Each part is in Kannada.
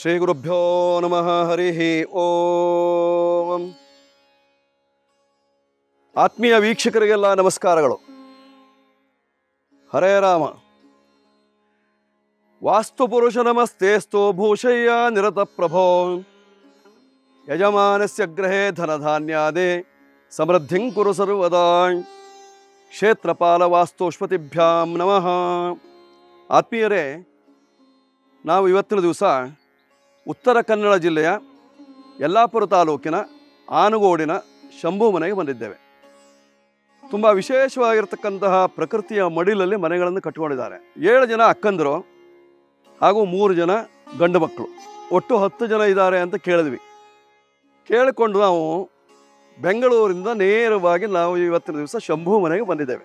ಶ್ರೀ ಗುರುಭ್ಯೋ ನಮಃ ಹರಿ ಓಂ ಆತ್ಮೀಯ ವೀಕ್ಷಕರಿಗೆಲ್ಲ ನಮಸ್ಕಾರಗಳು ಹರೇ ರಾಮ ವಾಸ್ತು ಪುರುಷ ನಮಸ್ತೇಸ್ತು ಭೂಷಯ್ಯ ನಿರತ ಪ್ರಭೋ ಯಜಮಾನಸ್ಯ ಗೃಹೇ ಧನಧಾನ್ಯಾದೆ ಸಮೃದ್ಧಿಂ ಕುರು ಸರ್ವದಾ ಕ್ಷೇತ್ರಪಾಲ ವಾಸ್ತುಷ್ಪತಿಭ್ಯಾಂ ನಮಃ ಆತ್ಮೀಯರೇ ನಾವು ಇವತ್ತಿನ ದಿವಸ ಉತ್ತರ ಕನ್ನಡ ಜಿಲ್ಲೆಯ ಯಲ್ಲಾಪುರ ತಾಲೂಕಿನ ಆನಗೋಡಿನ ಶಂಭು ಮನೆಗೆ ಬಂದಿದ್ದೇವೆ ತುಂಬ ವಿಶೇಷವಾಗಿರ್ತಕ್ಕಂತಹ ಪ್ರಕೃತಿಯ ಮಡಿಲಲ್ಲಿ ಮನೆಗಳನ್ನು ಕಟ್ಟಿಕೊಂಡಿದ್ದಾರೆ ಏಳು ಜನ ಅಕ್ಕಂದರು ಹಾಗೂ ಮೂರು ಜನ ಗಂಡು ಮಕ್ಕಳು ಒಟ್ಟು ಹತ್ತು ಜನ ಇದ್ದಾರೆ ಅಂತ ಕೇಳಿದ್ವಿ ಕೇಳಿಕೊಂಡು ನಾವು ಬೆಂಗಳೂರಿಂದ ನೇರವಾಗಿ ನಾವು ಇವತ್ತಿನ ದಿವಸ ಶಂಭು ಮನೆಗೆ ಬಂದಿದ್ದೇವೆ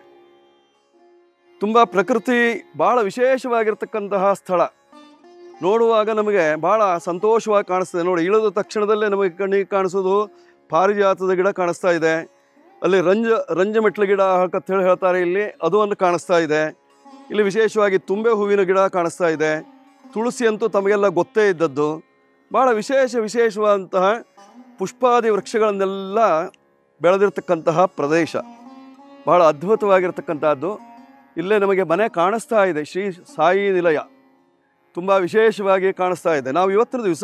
ತುಂಬ ಪ್ರಕೃತಿ ಭಾಳ ವಿಶೇಷವಾಗಿರ್ತಕ್ಕಂತಹ ಸ್ಥಳ ನೋಡುವಾಗ ನಮಗೆ ಭಾಳ ಸಂತೋಷವಾಗಿ ಕಾಣಿಸ್ತದೆ ನೋಡಿ ಇಳಿದ ತಕ್ಷಣದಲ್ಲೇ ನಮಗೆ ಕಣ್ಣಿಗೆ ಕಾಣಿಸೋದು ಪಾರಿಜಾತದ ಗಿಡ ಕಾಣಿಸ್ತಾ ಇದೆ ಅಲ್ಲಿ ರಂಜ ರಂಜಮೆಟ್ಲ ಗಿಡ ಅಂತ ಹೇಳಿ ಹೇಳ್ತಾರೆ ಇಲ್ಲಿ ಅದು ಒಂದು ಕಾಣಿಸ್ತಾ ಇದೆ ಇಲ್ಲಿ ವಿಶೇಷವಾಗಿ ತುಂಬೆ ಹೂವಿನ ಗಿಡ ಕಾಣಿಸ್ತಾ ಇದೆ ತುಳಸಿ ಅಂತೂ ತಮಗೆಲ್ಲ ಗೊತ್ತೇ ಇದ್ದದ್ದು ಭಾಳ ವಿಶೇಷ ವಿಶೇಷವಾದಂತಹ ಪುಷ್ಪಾದಿ ವೃಕ್ಷಗಳನ್ನೆಲ್ಲ ಬೆಳೆದಿರ್ತಕ್ಕಂತಹ ಪ್ರದೇಶ ಭಾಳ ಅದ್ಭುತವಾಗಿರ್ತಕ್ಕಂಥದ್ದು ಇಲ್ಲೇ ನಮಗೆ ಮನೆ ಕಾಣಿಸ್ತಾ ಇದೆ ಶ್ರೀ ಸಾಯಿ ನಿಲಯ ತುಂಬ ವಿಶೇಷವಾಗಿ ಕಾಣಿಸ್ತಾ ಇದೆ ನಾವು ಇವತ್ತಿನ ದಿವಸ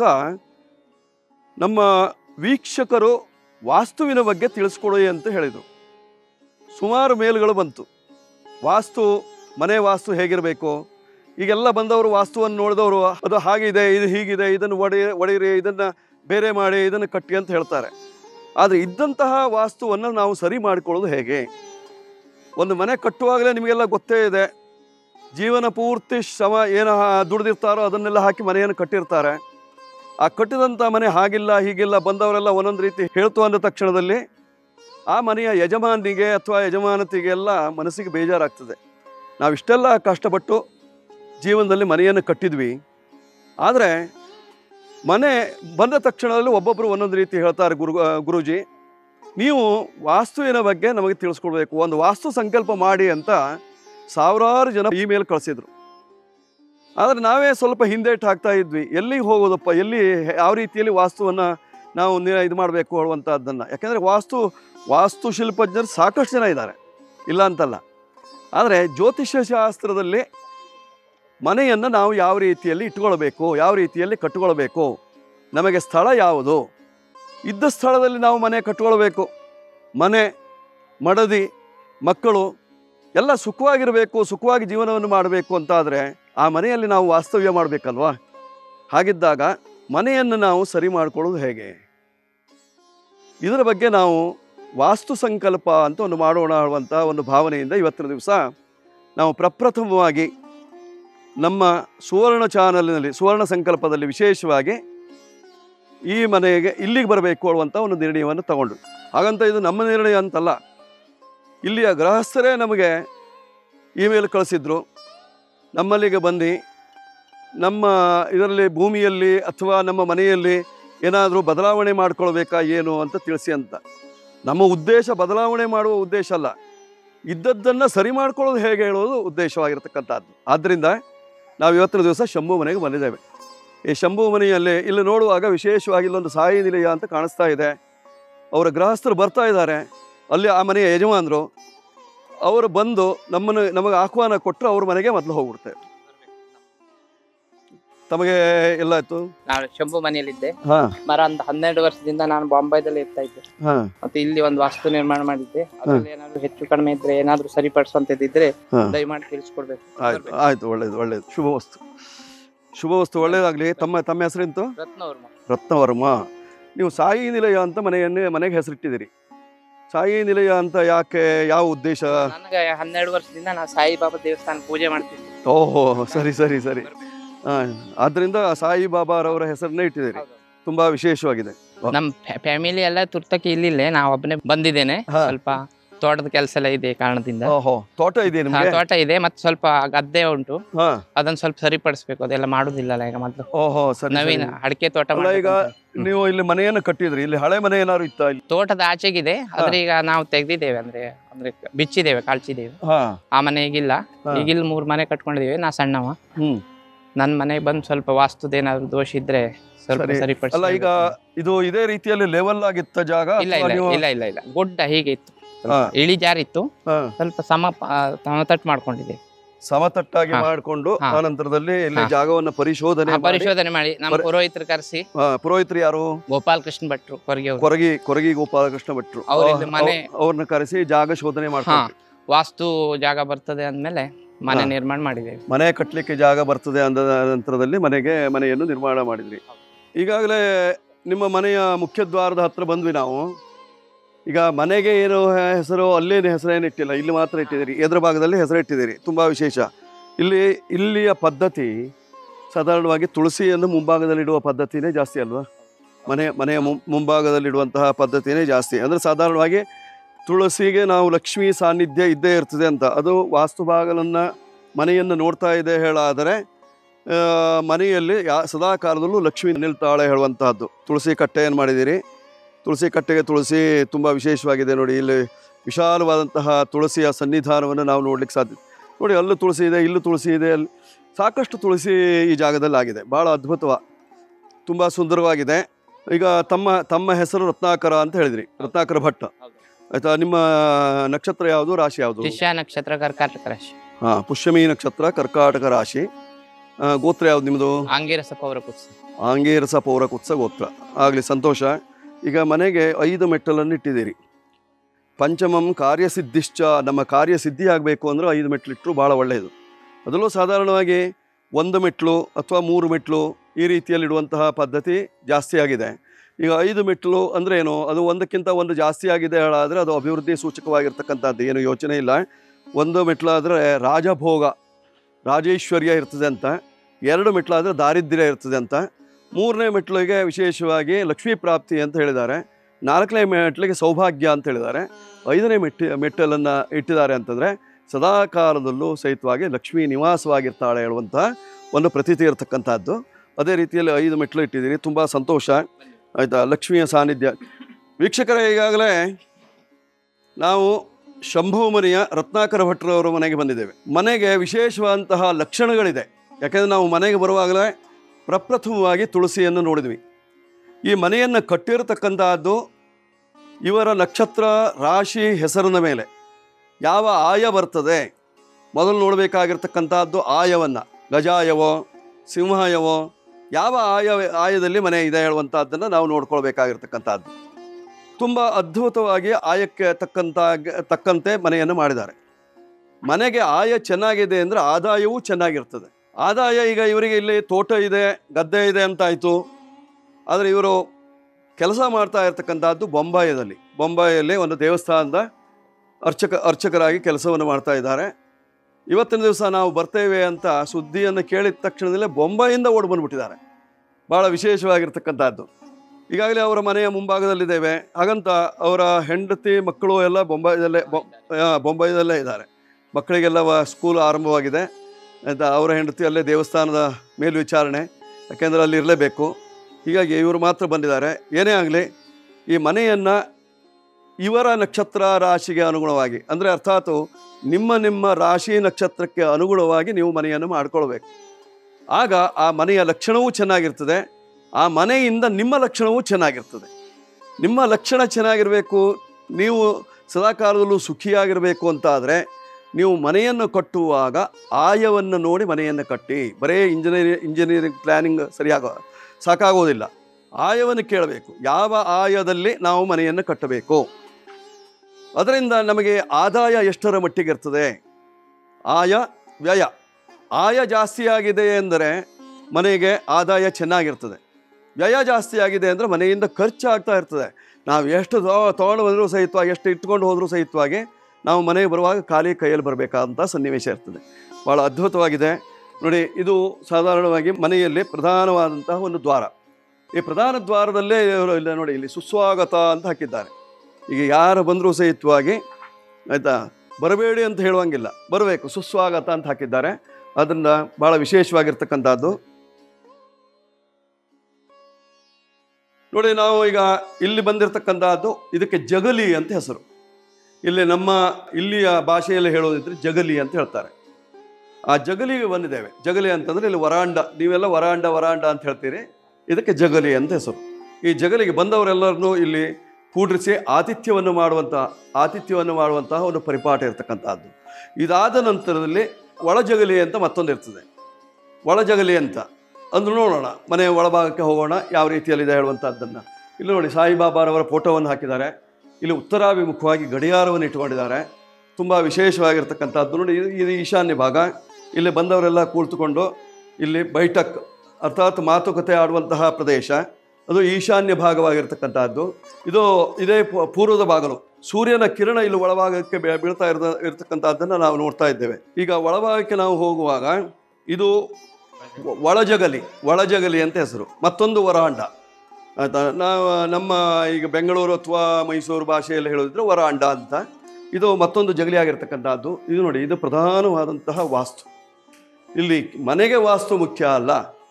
ನಮ್ಮ ವೀಕ್ಷಕರು ವಾಸ್ತುವಿನ ಬಗ್ಗೆ ತಿಳಿಸ್ಕೊಡಿ ಅಂತ ಹೇಳಿದರು ಸುಮಾರು ಮೇಲ್ಗಳು ಬಂತು ವಾಸ್ತು ಮನೆ ವಾಸ್ತು ಹೇಗಿರಬೇಕು ಈಗೆಲ್ಲ ಬಂದವರು ವಾಸ್ತುವನ್ನು ನೋಡಿದವರು ಅದು ಹಾಗಿದೆ ಇದು ಹೀಗಿದೆ ಇದನ್ನು ಒಡೆ ಒಡೆಯಿರಿ ಇದನ್ನು ಬೇರೆ ಮಾಡಿ ಇದನ್ನು ಕಟ್ಟಿ ಅಂತ ಹೇಳ್ತಾರೆ ಆದರೆ ಇದ್ದಂತಹ ವಾಸ್ತುವನ್ನು ನಾವು ಸರಿ ಮಾಡಿಕೊಳ್ಳೋದು ಹೇಗೆ ಒಂದು ಮನೆ ಕಟ್ಟುವಾಗಲೇ ನಿಮಗೆಲ್ಲ ಗೊತ್ತೇ ಇದೆ ಜೀವನ ಪೂರ್ತಿ ಶ್ರಮ ಏನು ದುಡ್ದಿರ್ತಾರೋ ಅದನ್ನೆಲ್ಲ ಹಾಕಿ ಮನೆಯನ್ನು ಕಟ್ಟಿರ್ತಾರೆ ಆ ಕಟ್ಟಿದಂಥ ಮನೆ ಹಾಗಿಲ್ಲ ಹೀಗಿಲ್ಲ ಬಂದವರೆಲ್ಲ ಒಂದೊಂದು ರೀತಿ ಹೇಳ್ತು ಅಂದ ತಕ್ಷಣದಲ್ಲಿ ಆ ಮನೆಯ ಯಜಮಾನಿಗೆ ಅಥವಾ ಯಜಮಾನತಿಗೆಲ್ಲ ಮನಸ್ಸಿಗೆ ಬೇಜಾರಾಗ್ತದೆ ನಾವು ಇಷ್ಟೆಲ್ಲ ಕಷ್ಟಪಟ್ಟು ಜೀವನದಲ್ಲಿ ಮನೆಯನ್ನು ಕಟ್ಟಿದ್ವಿ ಆದರೆ ಮನೆ ಬಂದ ತಕ್ಷಣದಲ್ಲಿ ಒಬ್ಬೊಬ್ಬರು ಒಂದೊಂದು ರೀತಿ ಹೇಳ್ತಾರೆ ಗುರು ಗುರುಜಿ ನೀವು ವಾಸ್ತುವಿನ ಬಗ್ಗೆ ನಮಗೆ ತಿಳಿಸ್ಕೊಡ್ಬೇಕು ಒಂದು ವಾಸ್ತು ಸಂಕಲ್ಪ ಮಾಡಿ ಅಂತ ಸಾವಿರಾರು ಜನ ಇಮೇಲ್ ಕಳಿಸಿದ್ರು ಆದರೆ ನಾವೇ ಸ್ವಲ್ಪ ಹಿಂದೇಟು ಹಾಕ್ತಾ ಇದ್ವಿ ಎಲ್ಲಿಗೆ ಹೋಗೋದಪ್ಪ ಎಲ್ಲಿ ಯಾವ ರೀತಿಯಲ್ಲಿ ವಾಸ್ತುವನ್ನು ನಾವು ನಿ- ಇದು ಮಾಡಬೇಕು ಹೇಳುವಂಥದ್ದನ್ನು ಯಾಕೆಂದರೆ ವಾಸ್ತು ವಾಸ್ತುಶಿಲ್ಪಜ್ಞರು ಸಾಕಷ್ಟು ಜನ ಇದ್ದಾರೆ ಇಲ್ಲ ಅಂತಲ್ಲ ಆದರೆ ಜ್ಯೋತಿಷ್ಯ ಶಾಸ್ತ್ರದಲ್ಲಿ ಮನೆಯನ್ನು ನಾವು ಯಾವ ರೀತಿಯಲ್ಲಿ ಇಟ್ಕೊಳ್ಬೇಕು ಯಾವ ರೀತಿಯಲ್ಲಿ ಕಟ್ಟಿಕೊಳ್ಬೇಕು ನಮಗೆ ಸ್ಥಳ ಯಾವುದು ಇದ್ದ ಸ್ಥಳದಲ್ಲಿ ನಾವು ಮನೆ ಕಟ್ಕೊಳ್ಬೇಕು ಮನೆ ಮಡದಿ ಮಕ್ಕಳು ಎಲ್ಲ ಸುಖವಾಗಿರಬೇಕು ಸುಖವಾಗಿ ಜೀವನವನ್ನು ಮಾಡಬೇಕು ಅಂತಾದರೆ ಆ ಮನೆಯಲ್ಲಿ ನಾವು ವಾಸ್ತವ್ಯ ಮಾಡಬೇಕಲ್ವಾ ಹಾಗಿದ್ದಾಗ ಮನೆಯನ್ನು ನಾವು ಸರಿ ಮಾಡಿಕೊಳ್ಳೋದು ಹೇಗೆ ಇದರ ಬಗ್ಗೆ ನಾವು ವಾಸ್ತು ಸಂಕಲ್ಪ ಅಂತ ಒಂದು ಮಾಡೋಣ ಅನ್ನುವಂಥ ಒಂದು ಭಾವನೆಯಿಂದ ಇವತ್ತಿನ ದಿವಸ ನಾವು ಪ್ರಪ್ರಥಮವಾಗಿ ನಮ್ಮ ಸುವರ್ಣ ಚಾನಲ್ನಲ್ಲಿ ಸುವರ್ಣ ಸಂಕಲ್ಪದಲ್ಲಿ ವಿಶೇಷವಾಗಿ ಈ ಮನೆಗೆ ಇಲ್ಲಿಗೆ ಬರಬೇಕು ಅನ್ನುವಂಥ ಒಂದು ನಿರ್ಣಯವನ್ನು ತಗೊಂಡು ಹಾಗಂತ ಇದು ನಮ್ಮ ನಿರ್ಣಯ ಅಂತಲ್ಲ ಇಲ್ಲಿಯ ಗೃಹಸ್ಥರೇ ನಮಗೆ ಇಮೇಲ್ ಕಳಿಸಿದ್ರು ನಮ್ಮಲ್ಲಿಗೆ ಬಂದು ನಮ್ಮ ಇದರಲ್ಲಿ ಭೂಮಿಯಲ್ಲಿ ಅಥವಾ ನಮ್ಮ ಮನೆಯಲ್ಲಿ ಏನಾದರೂ ಬದಲಾವಣೆ ಮಾಡ್ಕೊಳ್ಬೇಕಾ ಏನು ಅಂತ ತಿಳಿಸಿ ಅಂತ ನಮ್ಮ ಉದ್ದೇಶ ಬದಲಾವಣೆ ಮಾಡುವ ಉದ್ದೇಶ ಅಲ್ಲ ಇದ್ದದ್ದನ್ನು ಸರಿ ಮಾಡ್ಕೊಳ್ಳೋದು ಹೇಗೆ ಹೇಳೋದು ಉದ್ದೇಶವಾಗಿರ್ತಕ್ಕಂಥದ್ದು ಆದ್ದರಿಂದ ನಾವು ಇವತ್ತಿನ ದಿವಸ ಶಂಭು ಮನೆಗೆ ಬಂದಿದ್ದೇವೆ ಈ ಶಂಭು ಮನೆಯಲ್ಲಿ ಇಲ್ಲಿ ನೋಡುವಾಗ ವಿಶೇಷವಾಗಿ ಇಲ್ಲೊಂದು ಸಾಯಿ ನಿಲಯ ಅಂತ ಕಾಣಿಸ್ತಾ ಇದೆ ಅವರ ಗೃಹಸ್ಥರು ಬರ್ತಾ ಇದ್ದಾರೆ ಅಲ್ಲಿ ಆ ಮನೆಯ ಯಜಮಾನರು ಅವರು ಬಂದು ನಮ್ಮನ್ನು ನಮಗೆ ಆಹ್ವಾನ ಕೊಟ್ಟರು ಅವ್ರ ಮನೆಗೆ ಮೊದಲು ಹೋಗ್ಬಿಡ್ತೇವೆ ತಮಗೆ ಎಲ್ಲ ಆಯ್ತು ನಾನು ಶಂಭು ಮನೆಯಲ್ಲಿದ್ದೆ ಹಾಂ ಮರ ಒಂದು ಹನ್ನೆರಡು ವರ್ಷದಿಂದ ನಾನು ಬಾಂಬೈದಲ್ಲಿ ಇರ್ತಾ ಇದ್ದೆ ಹಾಂ ಮತ್ತೆ ಇಲ್ಲಿ ಒಂದು ವಾಸ್ತು ನಿರ್ಮಾಣ ಮಾಡಿದ್ದೆ ಅದ್ರಲ್ಲಿ ಏನಾದ್ರು ಹೆಚ್ಚು ಕಡಿಮೆ ಇದ್ರೆ ಏನಾದ್ರು ಸರಿಪಡಿಸುವಂತದ್ದಿದ್ರೆ ಹಾಂ ದಯಮಾಡಿ ತಿಳಿಸ್ಕೊಡ್ಬೇಕು ಆಯ್ತು ಆಯ್ತು ಒಳ್ಳೇದು ಒಳ್ಳೇದು ಶುಭ ವಸ್ತು ಶುಭ ವಸ್ತು ಒಳ್ಳೇದಾಗಲಿ ತಮ್ಮ ತಮ್ಮ ಹೆಸರಿಂತು ರತ್ನವರ್ಮ ರತ್ನವರ್ಮ ನೀವು ಸಾಯಿ ನಿಲಯ ಅಂತ ಮನೆಯನ್ನೇ ಮನೆಗೆ ಹೆಸರಿಟ್ಟಿದ್ದೀರಿ ಸಾಯಿ ನಿಲಯ ಅಂತ ಯಾಕೆ ಯಾವ ಉದ್ದೇಶ ನನಗೆ ಹನ್ನೆರಡು ವರ್ಷದಿಂದ ನಾನು ಸಾಯಿಬಾಬಾ ದೇವಸ್ಥಾನ ಪೂಜೆ ಮಾಡ್ತಿದ್ದೆ ಓಹೋ ಸರಿ ಸರಿ ಸರಿ ಹಾಂ ಆದ್ದರಿಂದ ಸಾಯಿ ಬಾಬಾರವರ ಹೆಸರನ್ನೇ ಇಟ್ಟಿದ್ದೀರಿ ಹೌದು. ತುಂಬಾ ವಿಶೇಷವಾಗಿದೆ ನಮ್ ಫ್ಯಾಮಿಲಿ ಎಲ್ಲ ತುರ್ತಕ್ಕೆ ಇಲ್ಲಿಲ್ಲೇ ನಾ ಒಬ್ಬನೇ ಬಂದಿದ್ದೇನೆ ಹಾ. ಸ್ವಲ್ಪ ತೋಟದ ಕೆಲಸ ಎಲ್ಲ ಇದೆ ಈ ಕಾರಣದಿಂದ ಓಹೋ ತೋಟ ಇದೆ ಹಾ, ನಿಮಗೆ ತೋಟ ಇದೆ ಮತ್ತೆ ಸ್ವಲ್ಪ ಗದ್ದೆ ಉಂಟು ಹಾ ಅದನ್ನ ಸ್ವಲ್ಪ ಸರಿಪಡಿಸ್ಬೇಕು ಅದೆಲ್ಲ ಮಾಡುದಿಲ್ಲಲ್ಲ ಈಗ ಮೊದ್ಲು ಓಹೋ ಸರಿ ನವೀನ ಸರಿ. ಅಡಿಕೆ ತೋಟ ಅಲ್ಲ ಈಗ ಮಾಡ್ಬೇಕು ಅಂತ. ನೀವು ಇಲ್ಲಿ ಮನೆಯನ್ನು ಕಟ್ಟಿದ್ರಿ ಇಲ್ಲಿ ಹಳೆ ಮನೆ ಏನಾದ್ರು ಇತ್ತಾ ಇಲ್ಲಿ ತೋಟದ ಆಚೆಗಿದೆ ಆದ್ರೆ ಈಗ ನಾವು ತೆಗ್ದಿದ್ದೇವೆ ಅಂದ್ರೆ ಅಂದ್ರೆ ಬಿಚ್ಚಿದ್ದೇವೆ ಕಾಳ್ಚಿದ್ದೇವೆ ಹಾ ಆ ಮನೆ ಈಗಿಲ್ಲ ಹಾ. ಈಗ ಇಲ್ಲಿ ಮೂರ್ ಮನೆ ಕಟ್ಕೊಂಡಿದೀವಿ ನಾ ಸಣ್ಣವ ಹ್ಮ್ ನನ್ನ ಮನೆಗೆ ಬಂದು ಸ್ವಲ್ಪ ವಾಸ್ತುದೇನಾದ್ರು ದೋಷ ಇದ್ರೆ ಸ್ವಲ್ಪ ಸರಿ. ಸರಿಪಡಿಸಿ ಅಲ್ಲ ಈಗ ಇದು ಇದೇ ರೀತಿಯಲ್ಲಿ ಲೆವೆಲ್ ಆಗಿತ್ತ ಜಾಗ ಇಲ್ಲ ಅಥವಾ ಇಲ್ಲ ನೀವು ಇಲ್ಲ ಇಲ್ಲ ಇಲ್ಲ ಗುಡ್ಡ ಹೀಗೆ ಇತ್ತು ಸ್ವಲ್ಪ ಹಾ. ಇಳಿಜಾರಿತ್ತು ಹಾ, ಸ್ವಲ್ಪ ಸಮ ಸಮತಟ್ಟು ಮಾಡ್ಕೊಂಡಿದೆ ಸಮತಟ್ಟಾಗಿ ಹಾ. ಮಾಡಿಕೊಂಡು ಹಾ. ಆ ನಂತರದಲ್ಲಿ ಇಲ್ಲಿ ಹಾ. ಜಾಗವನ್ನ ಪರಿಶೋಧನೆ ಹಾ, ಮಾಡಿ ಪರಿಶೋಧನೆ ಮಾಡಿ ನಮ್ಮ ಪರಿ- ಪುರೋಹಿತರು ಕರೆಸಿ ಹಾ, ಪುರೋಹಿತರು ಯಾರು ಗೋಪಾಲ್ ಕೃಷ್ಣ ಭಟ್ರು ಹೊರಗೆ ಅವ್ರು. ಕೊರಗಿ ಕೊರಗಿ ಗೋಪಾಲಕೃಷ್ಣ ಭಟ್ರು ಅವ್ರು ಇಲ್ಲಿ ಅವ್- ಮನೆ- ಅವ್ರನ್ನ ಕರೆಸಿ ಜಾಗ ಶೋಧನೆ ಹಾ ಮಾಡ್ತಾರೆ ವಾಸ್ತು ಜಾಗ ಬರ್ತದೆ ಅಂದ್ಮೇಲೆ ಮನೆ ಹಾ. ನಿರ್ಮಾಣ ಮಾಡಿದ್ದೇವೆ ಮನೆ ಕಟ್ಟಲಿಕ್ಕೆ ಜಾಗ ಬರ್ತದೆ ಅಂದ ನಂತರದಲ್ಲಿ ಮನೆಗೆ ಮನೆಯನ್ನು ನಿರ್ಮಾಣ ಮಾಡಿದ್ರಿ ಈಗಾಗಲೇ ನಿಮ್ಮ ಮನೆಯ ಮುಖ್ಯದ್ವಾರದ ಹತ್ರ ಬಂದ್ವಿ ನಾವು ಈಗ ಮನೆಗೆ ಏನು ಹೆಸರು ಅಲ್ಲೇನು ಹೆಸರೇನು ಇಟ್ಟಿಲ್ಲ ಇಲ್ಲಿ ಮಾತ್ರ ಇಟ್ಟಿದ್ದೀರಿ ಎದುರು ಭಾಗದಲ್ಲಿ ಹೆಸರು ಇಟ್ಟಿದ್ದೀರಿ ತುಂಬ ವಿಶೇಷ ಇಲ್ಲಿ ಇಲ್ಲಿಯ ಪದ್ಧತಿ ಸಾಧಾರಣವಾಗಿ ತುಳಸಿಯನ್ನು ಮುಂಭಾಗದಲ್ಲಿಡುವ ಪದ್ಧತಿನೇ ಜಾಸ್ತಿ ಅಲ್ವಾ ಮನೆ ಮನೆಯ ಮುಂ ಮುಂಭಾಗದಲ್ಲಿಡುವಂತಹ ಪದ್ಧತಿನೇ ಜಾಸ್ತಿ ಅಂದರೆ ಸಾಧಾರಣವಾಗಿ ತುಳಸಿಗೆ ನಾವು ಲಕ್ಷ್ಮೀ ಸಾನ್ನಿಧ್ಯ ಇದ್ದೇ ಇರ್ತದೆ ಅಂತ ಅದು ವಾಸ್ತು ಬಾಗಲನ್ನು ಮನೆಯನ್ನು ನೋಡ್ತಾ ಇದೆ ಹೇಳಾದರೆ ಆ, ಮನೆಯಲ್ಲಿ ಯಾ ಸದಾ ಕಾಲದಲ್ಲೂ ಲಕ್ಷ್ಮಿ ನಿಲ್ತಾಳೆ ಹೇಳುವಂತಹದ್ದು ತುಳಸಿ ಕಟ್ಟೆಯನ್ನು ಮಾಡಿದ್ದೀರಿ ತುಳಸಿ ಕಟ್ಟೆಗೆ ತುಳಸಿ ತುಂಬ ವಿಶೇಷವಾಗಿದೆ ನೋಡಿ ಇಲ್ಲಿ ವಿಶಾಲವಾದಂತಹ ತುಳಸಿಯ ಸನ್ನಿಧಾನವನ್ನು ನಾವು ನೋಡ್ಲಿಕ್ಕೆ ಸಾಧ್ಯ ನೋಡಿ ಅಲ್ಲೂ ತುಳಸಿ ಇದೆ ಇಲ್ಲೂ ತುಳಸಿ ಇದೆ ಅಲ್ಲಿ ಸಾಕಷ್ಟು ತುಳಸಿ ಈ ಜಾಗದಲ್ಲಿ ಆಗಿದೆ ಭಾಳ ಅದ್ಭುತವ ತುಂಬ ಸುಂದರವಾಗಿದೆ ಈಗ ತಮ್ಮ ತಮ್ಮ ಹೆಸರು ರತ್ನಾಕರ ಅಂತ ಹೇಳಿದ್ರಿ ರತ್ನಾಕರ ಭಟ್ಟ ಆಯ್ತಾ ನಿಮ್ಮ ನಕ್ಷತ್ರ ಯಾವುದು ರಾಶಿ ಯಾವುದು ಶಿಷ್ಯ ನಕ್ಷತ್ರ ಕರ್ಕಾಟಕ ರಾಶಿ ಹಾಂ ಪುಷ್ಯಮಿ ನಕ್ಷತ್ರ ಕರ್ಕಾಟಕ ರಾಶಿ ಆ, ಗೋತ್ರ ಯಾವ್ದು ನಿಮ್ಮದು ಆಂಗಿರಸ ಪೌರ ಕುತ್ಸ ಆಂಗೇರಸ ಪೌರ ಕುತ್ಸ ಗೋತ್ರ ಆಗಲಿ ಸಂತೋಷ ಈಗ ಮನೆಗೆ ಐದು ಮೆಟ್ಟಲನ್ನು ಇಟ್ಟಿದ್ದೀರಿ ಪಂಚಮಂ ಕಾರ್ಯಸಿದ್ಧಿಶ್ಚ ನಮ್ಮ ಕಾರ್ಯಸಿದ್ಧಿ ಆಗಬೇಕು ಅಂದರೆ ಐದು ಮೆಟ್ಲಿಟ್ಟರು ಭಾಳ ಒಳ್ಳೆಯದು ಅದರಲ್ಲೂ ಸಾಧಾರಣವಾಗಿ ಒಂದು ಮೆಟ್ಲು ಅಥವಾ ಮೂರು ಮೆಟ್ಲು ಈ ರೀತಿಯಲ್ಲಿಡುವಂತಹ ಪದ್ಧತಿ ಜಾಸ್ತಿ ಆಗಿದೆ ಈಗ ಐದು ಮೆಟ್ಲು ಅಂದರೆ ಏನು ಅದು ಒಂದಕ್ಕಿಂತ ಒಂದು ಜಾಸ್ತಿ ಆಗಿದೆ ಹೇಳಾದರೆ ಅದು ಅಭಿವೃದ್ಧಿ ಸೂಚಕವಾಗಿರ್ತಕ್ಕಂಥದ್ದು ಏನು ಯೋಚನೆ ಇಲ್ಲ ಒಂದು ಮೆಟ್ಲಾದರೆ ರಾಜಭೋಗ ರಾಜೇಶ್ವರ್ಯ ಇರ್ತದೆ ಅಂತ ಎರಡು ಮೆಟ್ಲಾದರೆ ದಾರಿದ್ರ್ಯ ಇರ್ತದೆ ಅಂತ ಮೂರನೇ ಮೆಟ್ಲಿಗೆ ವಿಶೇಷವಾಗಿ ಲಕ್ಷ್ಮೀ ಪ್ರಾಪ್ತಿ ಅಂತ ಹೇಳಿದ್ದಾರೆ ನಾಲ್ಕನೇ ಮೆಟ್ಲಿಗೆ ಸೌಭಾಗ್ಯ ಅಂತ ಹೇಳಿದ್ದಾರೆ ಐದನೇ ಮೆಟ್ಟಿ ಮೆಟ್ಟಲನ್ನು ಇಟ್ಟಿದ್ದಾರೆ ಅಂತಂದರೆ ಸದಾ ಕಾಲದಲ್ಲೂ ಸಹಿತವಾಗಿ ಲಕ್ಷ್ಮೀ ನಿವಾಸವಾಗಿರ್ತಾಳೆ ಹೇಳುವಂಥ ಒಂದು ಪ್ರತೀತಿ ಇರತಕ್ಕಂಥದ್ದು ಅದೇ ರೀತಿಯಲ್ಲಿ ಐದು ಮೆಟ್ಲು ಇಟ್ಟಿದ್ದೀರಿ ತುಂಬ ಸಂತೋಷ ಆಯಿತಾ ಲಕ್ಷ್ಮಿಯ ಸಾನ್ನಿಧ್ಯ ವೀಕ್ಷಕರೇ ಈಗಾಗಲೇ ನಾವು ಶಂಭುಮನಿಯ ರತ್ನಾಕರ ಭಟ್ರವರ ಮನೆಗೆ ಬಂದಿದ್ದೇವೆ ಮನೆಗೆ ವಿಶೇಷವಾದಂತಹ ಲಕ್ಷಣಗಳಿದೆ ಯಾಕೆಂದರೆ ನಾವು ಮನೆಗೆ ಬರುವಾಗಲೇ ಪ್ರಪ್ರಥಮವಾಗಿ ತುಳಸಿಯನ್ನು ನೋಡಿದ್ವಿ ಈ ಮನೆಯನ್ನು ಕಟ್ಟಿರತಕ್ಕಂತಹದ್ದು ಇವರ ನಕ್ಷತ್ರ ರಾಶಿ ಹೆಸರಿನ ಮೇಲೆ ಯಾವ ಆಯ ಬರ್ತದೆ ಮೊದಲು ನೋಡಬೇಕಾಗಿರ್ತಕ್ಕಂಥದ್ದು ಆಯವನ್ನು ಗಜಾಯವೋ ಸಿಂಹಾಯವೋ ಯಾವ ಆಯ ಆಯದಲ್ಲಿ ಮನೆ ಇದೆ ಹೇಳುವಂಥದ್ದನ್ನು ನಾವು ನೋಡ್ಕೊಳ್ಬೇಕಾಗಿರ್ತಕ್ಕಂಥದ್ದು ತುಂಬ ಅದ್ಭುತವಾಗಿ ಆಯಕ್ಕೆ ತಕ್ಕಂತ ತಕ್ಕಂತೆ ಮನೆಯನ್ನು ಮಾಡಿದ್ದಾರೆ ಮನೆಗೆ ಆಯ ಚೆನ್ನಾಗಿದೆ ಅಂದರೆ ಆದಾಯವೂ ಚೆನ್ನಾಗಿರ್ತದೆ ಆದಾಯ ಈಗ ಇವರಿಗೆ ಇಲ್ಲಿ ತೋಟ ಇದೆ ಗದ್ದೆ ಇದೆ ಅಂತ ಆಯಿತು ಆದರೆ ಇವರು ಕೆಲಸ ಮಾಡ್ತಾ ಇರ್ತಕ್ಕಂಥದ್ದು ಬೊಂಬಾಯಿದಲ್ಲಿ ಬೊಂಬಾಯಿಯಲ್ಲಿ ಒಂದು ದೇವಸ್ಥಾನದ ಅರ್ಚಕ ಅರ್ಚಕರಾಗಿ ಕೆಲಸವನ್ನು ಮಾಡ್ತಾ ಇದ್ದಾರೆ ಇವತ್ತಿನ ದಿವಸ ನಾವು ಬರ್ತೇವೆ ಅಂತ ಸುದ್ದಿಯನ್ನು ಕೇಳಿದ ತಕ್ಷಣದಲ್ಲೇ ಬೊಂಬಾಯಿಂದ ಓಡಿ ಬಂದ್ಬಿಟ್ಟಿದ್ದಾರೆ ಭಾಳ ವಿಶೇಷವಾಗಿರ್ತಕ್ಕಂಥದ್ದು ಈಗಾಗಲೇ ಅವರ ಮನೆಯ ಮುಂಭಾಗದಲ್ಲಿದ್ದೇವೆ ಹಾಗಂತ ಅವರ ಹೆಂಡತಿ ಮಕ್ಕಳು ಎಲ್ಲ ಬೊಂಬಾಯಿದಲ್ಲೇ ಬೊ- ಆ, ಬೊಂಬಾಯಿದಲ್ಲೇ ಇದ್ದಾರೆ ಮಕ್ಕಳಿಗೆಲ್ಲ ವ- ಸ್ಕೂಲ್ ಆರಂಭವಾಗಿದೆ ಆಯಿತಾ ಅವರ ಹೆಂಡತಿ ಅಲ್ಲೇ ದೇವಸ್ಥಾನದ ಮೇಲ್ವಿಚಾರಣೆ ಯಾಕೆಂದರೆ ಅಲ್ಲಿ ಇರಲೇಬೇಕು ಹೀಗಾಗಿ ಇವರು ಮಾತ್ರ ಬಂದಿದ್ದಾರೆ ಏನೇ ಆಗಲಿ ಈ ಮನೆಯನ್ನು ಇವರ ನಕ್ಷತ್ರ ರಾಶಿಗೆ ಅನುಗುಣವಾಗಿ ಅಂದರೆ ಅರ್ಥಾತ್ ನಿಮ್ಮ ನಿಮ್ಮ ರಾಶಿ ನಕ್ಷತ್ರಕ್ಕೆ ಅನುಗುಣವಾಗಿ ನೀವು ಮನೆಯನ್ನು ಮಾಡ್ಕೊಳ್ಬೇಕು ಆಗ ಆ ಮನೆಯ ಲಕ್ಷಣವೂ ಚೆನ್ನಾಗಿರ್ತದೆ ಆ ಮನೆಯಿಂದ ನಿಮ್ಮ ಲಕ್ಷಣವೂ ಚೆನ್ನಾಗಿರ್ತದೆ ನಿಮ್ಮ ಲಕ್ಷಣ ಚೆನ್ನಾಗಿರಬೇಕು ನೀವು ಸದಾಕಾಲದಲ್ಲೂ ಸುಖಿಯಾಗಿರಬೇಕು ಅಂತ ಆದರೆ ನೀವು ಮನೆಯನ್ನು ಕಟ್ಟುವಾಗ ಆಯವನ್ನು ನೋಡಿ ಮನೆಯನ್ನು ಕಟ್ಟಿ ಬರೇ ಇಂಜಿನಿಯರಿಂಗ್ ಇಂಜಿನಿಯರಿಂಗ್ ಪ್ಲ್ಯಾನಿಂಗ್ ಸರಿಯಾಗ ಸಾಕಾಗೋದಿಲ್ಲ ಆಯವನ್ನು ಕೇಳಬೇಕು ಯಾವ ಆಯದಲ್ಲಿ ನಾವು ಮನೆಯನ್ನು ಕಟ್ಟಬೇಕು ಅದರಿಂದ ನಮಗೆ ಆದಾಯ ಎಷ್ಟರ ಮಟ್ಟಿಗೆ ಇರ್ತದೆ ಆಯ ವ್ಯಯ ಆಯ ಜಾಸ್ತಿ ಆಗಿದೆ ಎಂದರೆ ಮನೆಗೆ ಆದಾಯ ಚೆನ್ನಾಗಿರ್ತದೆ ವ್ಯಯ ಜಾಸ್ತಿ ಆಗಿದೆ ಅಂದರೆ ಮನೆಯಿಂದ ಖರ್ಚು ಆಗ್ತಾ ಇರ್ತದೆ ನಾವು ಎಷ್ಟು ತೊಗೊಂಡು ಬಂದರೂ ಸಹಿತವಾಗಿ ಎಷ್ಟು ಇಟ್ಕೊಂಡು ಹೋದರೂ ಸಹಿತವಾಗಿ ನಾವು ಮನೆಗೆ ಬರುವಾಗ ಖಾಲಿ ಕೈಯಲ್ಲಿ ಬರಬೇಕಾದಂಥ ಸನ್ನಿವೇಶ ಇರ್ತದೆ ಭಾಳ ಅದ್ಭುತವಾಗಿದೆ ನೋಡಿ ಇದು ಸಾಧಾರಣವಾಗಿ ಮನೆಯಲ್ಲಿ ಪ್ರಧಾನವಾದಂತಹ ಒಂದು ದ್ವಾರ ಈ ಪ್ರಧಾನ ದ್ವಾರದಲ್ಲೇ ಇವರು ಇಲ್ಲ ನೋಡಿ ಇಲ್ಲಿ ಸುಸ್ವಾಗತ ಅಂತ ಹಾಕಿದ್ದಾರೆ ಈಗ ಯಾರು ಬಂದರೂ ಸಹಿತವಾಗಿ ಆಯಿತಾ ಬರಬೇಡಿ ಅಂತ ಹೇಳುವಂಗಿಲ್ಲ ಬರಬೇಕು ಸುಸ್ವಾಗತ ಅಂತ ಹಾಕಿದ್ದಾರೆ ಅದರಿಂದ ಭಾಳ ವಿಶೇಷವಾಗಿರ್ತಕ್ಕಂಥದ್ದು ನೋಡಿ ನಾವು ಈಗ ಇಲ್ಲಿ ಬಂದಿರತಕ್ಕಂಥದ್ದು ಇದಕ್ಕೆ ಜಗಲಿ ಅಂತ ಹೆಸರು ಇಲ್ಲಿ ನಮ್ಮ ಇಲ್ಲಿಯ ಭಾಷೆಯಲ್ಲಿ ಹೇಳೋದಿದ್ರೆ ಜಗಲಿ ಅಂತ ಹೇಳ್ತಾರೆ ಆ ಜಗಲಿಗೆ ಬಂದಿದ್ದೇವೆ ಜಗಲಿ ಅಂತಂದ್ರೆ ಇಲ್ಲಿ ವರಾಂಡ ನೀವೆಲ್ಲ ವರಾಂಡ ವರಾಂಡ ಅಂತ ಹೇಳ್ತೀರಿ ಇದಕ್ಕೆ ಜಗಲಿ ಅಂತ ಹೆಸರು ಈ ಜಗಲಿಗೆ ಬಂದವರೆಲ್ಲರನ್ನೂ ಇಲ್ಲಿ ಕೂಡಿಸಿ ಆತಿಥ್ಯವನ್ನು ಮಾಡುವಂಥ ಆತಿಥ್ಯವನ್ನು ಮಾಡುವಂತಹ ಒಂದು ಪರಿಪಾಠ ಇರತಕ್ಕಂಥದ್ದು ಇದಾದ ನಂತರದಲ್ಲಿ ಒಳಜಗಲಿ ಅಂತ ಮತ್ತೊಂದು ಇರ್ತದೆ ಒಳಜಗಲಿ ಅಂತ ಅಂದ್ರೂ ನೋಡೋಣ ಮನೆಯ ಒಳಭಾಗಕ್ಕೆ ಹೋಗೋಣ ಯಾವ ರೀತಿಯಲ್ಲಿದೆ ಹೇಳುವಂಥದ್ದನ್ನು ಇಲ್ಲಿ ನೋಡಿ ಸಾಯಿಬಾಬಾರವರ ಫೋಟೋವನ್ನು ಹಾಕಿದ್ದಾರೆ ಇಲ್ಲಿ ಉತ್ತರಾಭಿಮುಖವಾಗಿ ಗಡಿಯಾರವನ್ನು ಇಟ್ಟುಕೊಂಡಿದ್ದಾರೆ ತುಂಬ ವಿಶೇಷವಾಗಿರ್ತಕ್ಕಂಥದ್ದು ನೋಡಿ ಇದು ಇದು ಈಶಾನ್ಯ ಭಾಗ ಇಲ್ಲಿ ಬಂದವರೆಲ್ಲ ಕುಳಿತುಕೊಂಡು ಇಲ್ಲಿ ಬೈಠಕ್ ಅರ್ಥಾತ್ ಮಾತುಕತೆ ಆಡುವಂತಹ ಪ್ರದೇಶ ಅದು ಈಶಾನ್ಯ ಭಾಗವಾಗಿರ್ತಕ್ಕಂಥದ್ದು ಇದು ಇದೇ ಪೂ- ಪೂರ್ವದ ಭಾಗಲು ಸೂರ್ಯನ ಕಿರಣ ಇಲ್ಲಿ ಒಳಭಾಗಕ್ಕೆ ಬೀ- ಬೀಳ್ತಾ ಇರ ಇರತಕ್ಕಂಥದ್ದನ್ನು ನಾವು ನೋಡ್ತಾ ಇದ್ದೇವೆ ಈಗ ಒಳಭಾಗಕ್ಕೆ ನಾವು ಹೋಗುವಾಗ ಇದು ಒ- ಒಳಜಗಲಿ ಒಳಜಗಲಿ ಅಂತ ಹೆಸರು ಮತ್ತೊಂದು ವರಾಂಡ ಆಯ್ತಾ ನಾವು ನಮ್ಮ ಈಗ ಬೆಂಗಳೂರು ಅಥವಾ ಮೈಸೂರು ಭಾಷೆಯಲ್ಲಿ ಹೇಳೋದಿದ್ರೆ ವರಾಂಡ ಅಂತ ಇದು ಮತ್ತೊಂದು ಜಗಲಿ ಆಗಿರ್ತಕ್ಕಂಥದ್ದು ಇದು ನೋಡಿ ಇದು ಪ್ರಧಾನವಾದಂತಹ ವಾಸ್ತು ಇಲ್ಲಿ ಮನೆಗೆ ವಾಸ್ತು ಮುಖ್ಯ ಅಲ್ಲ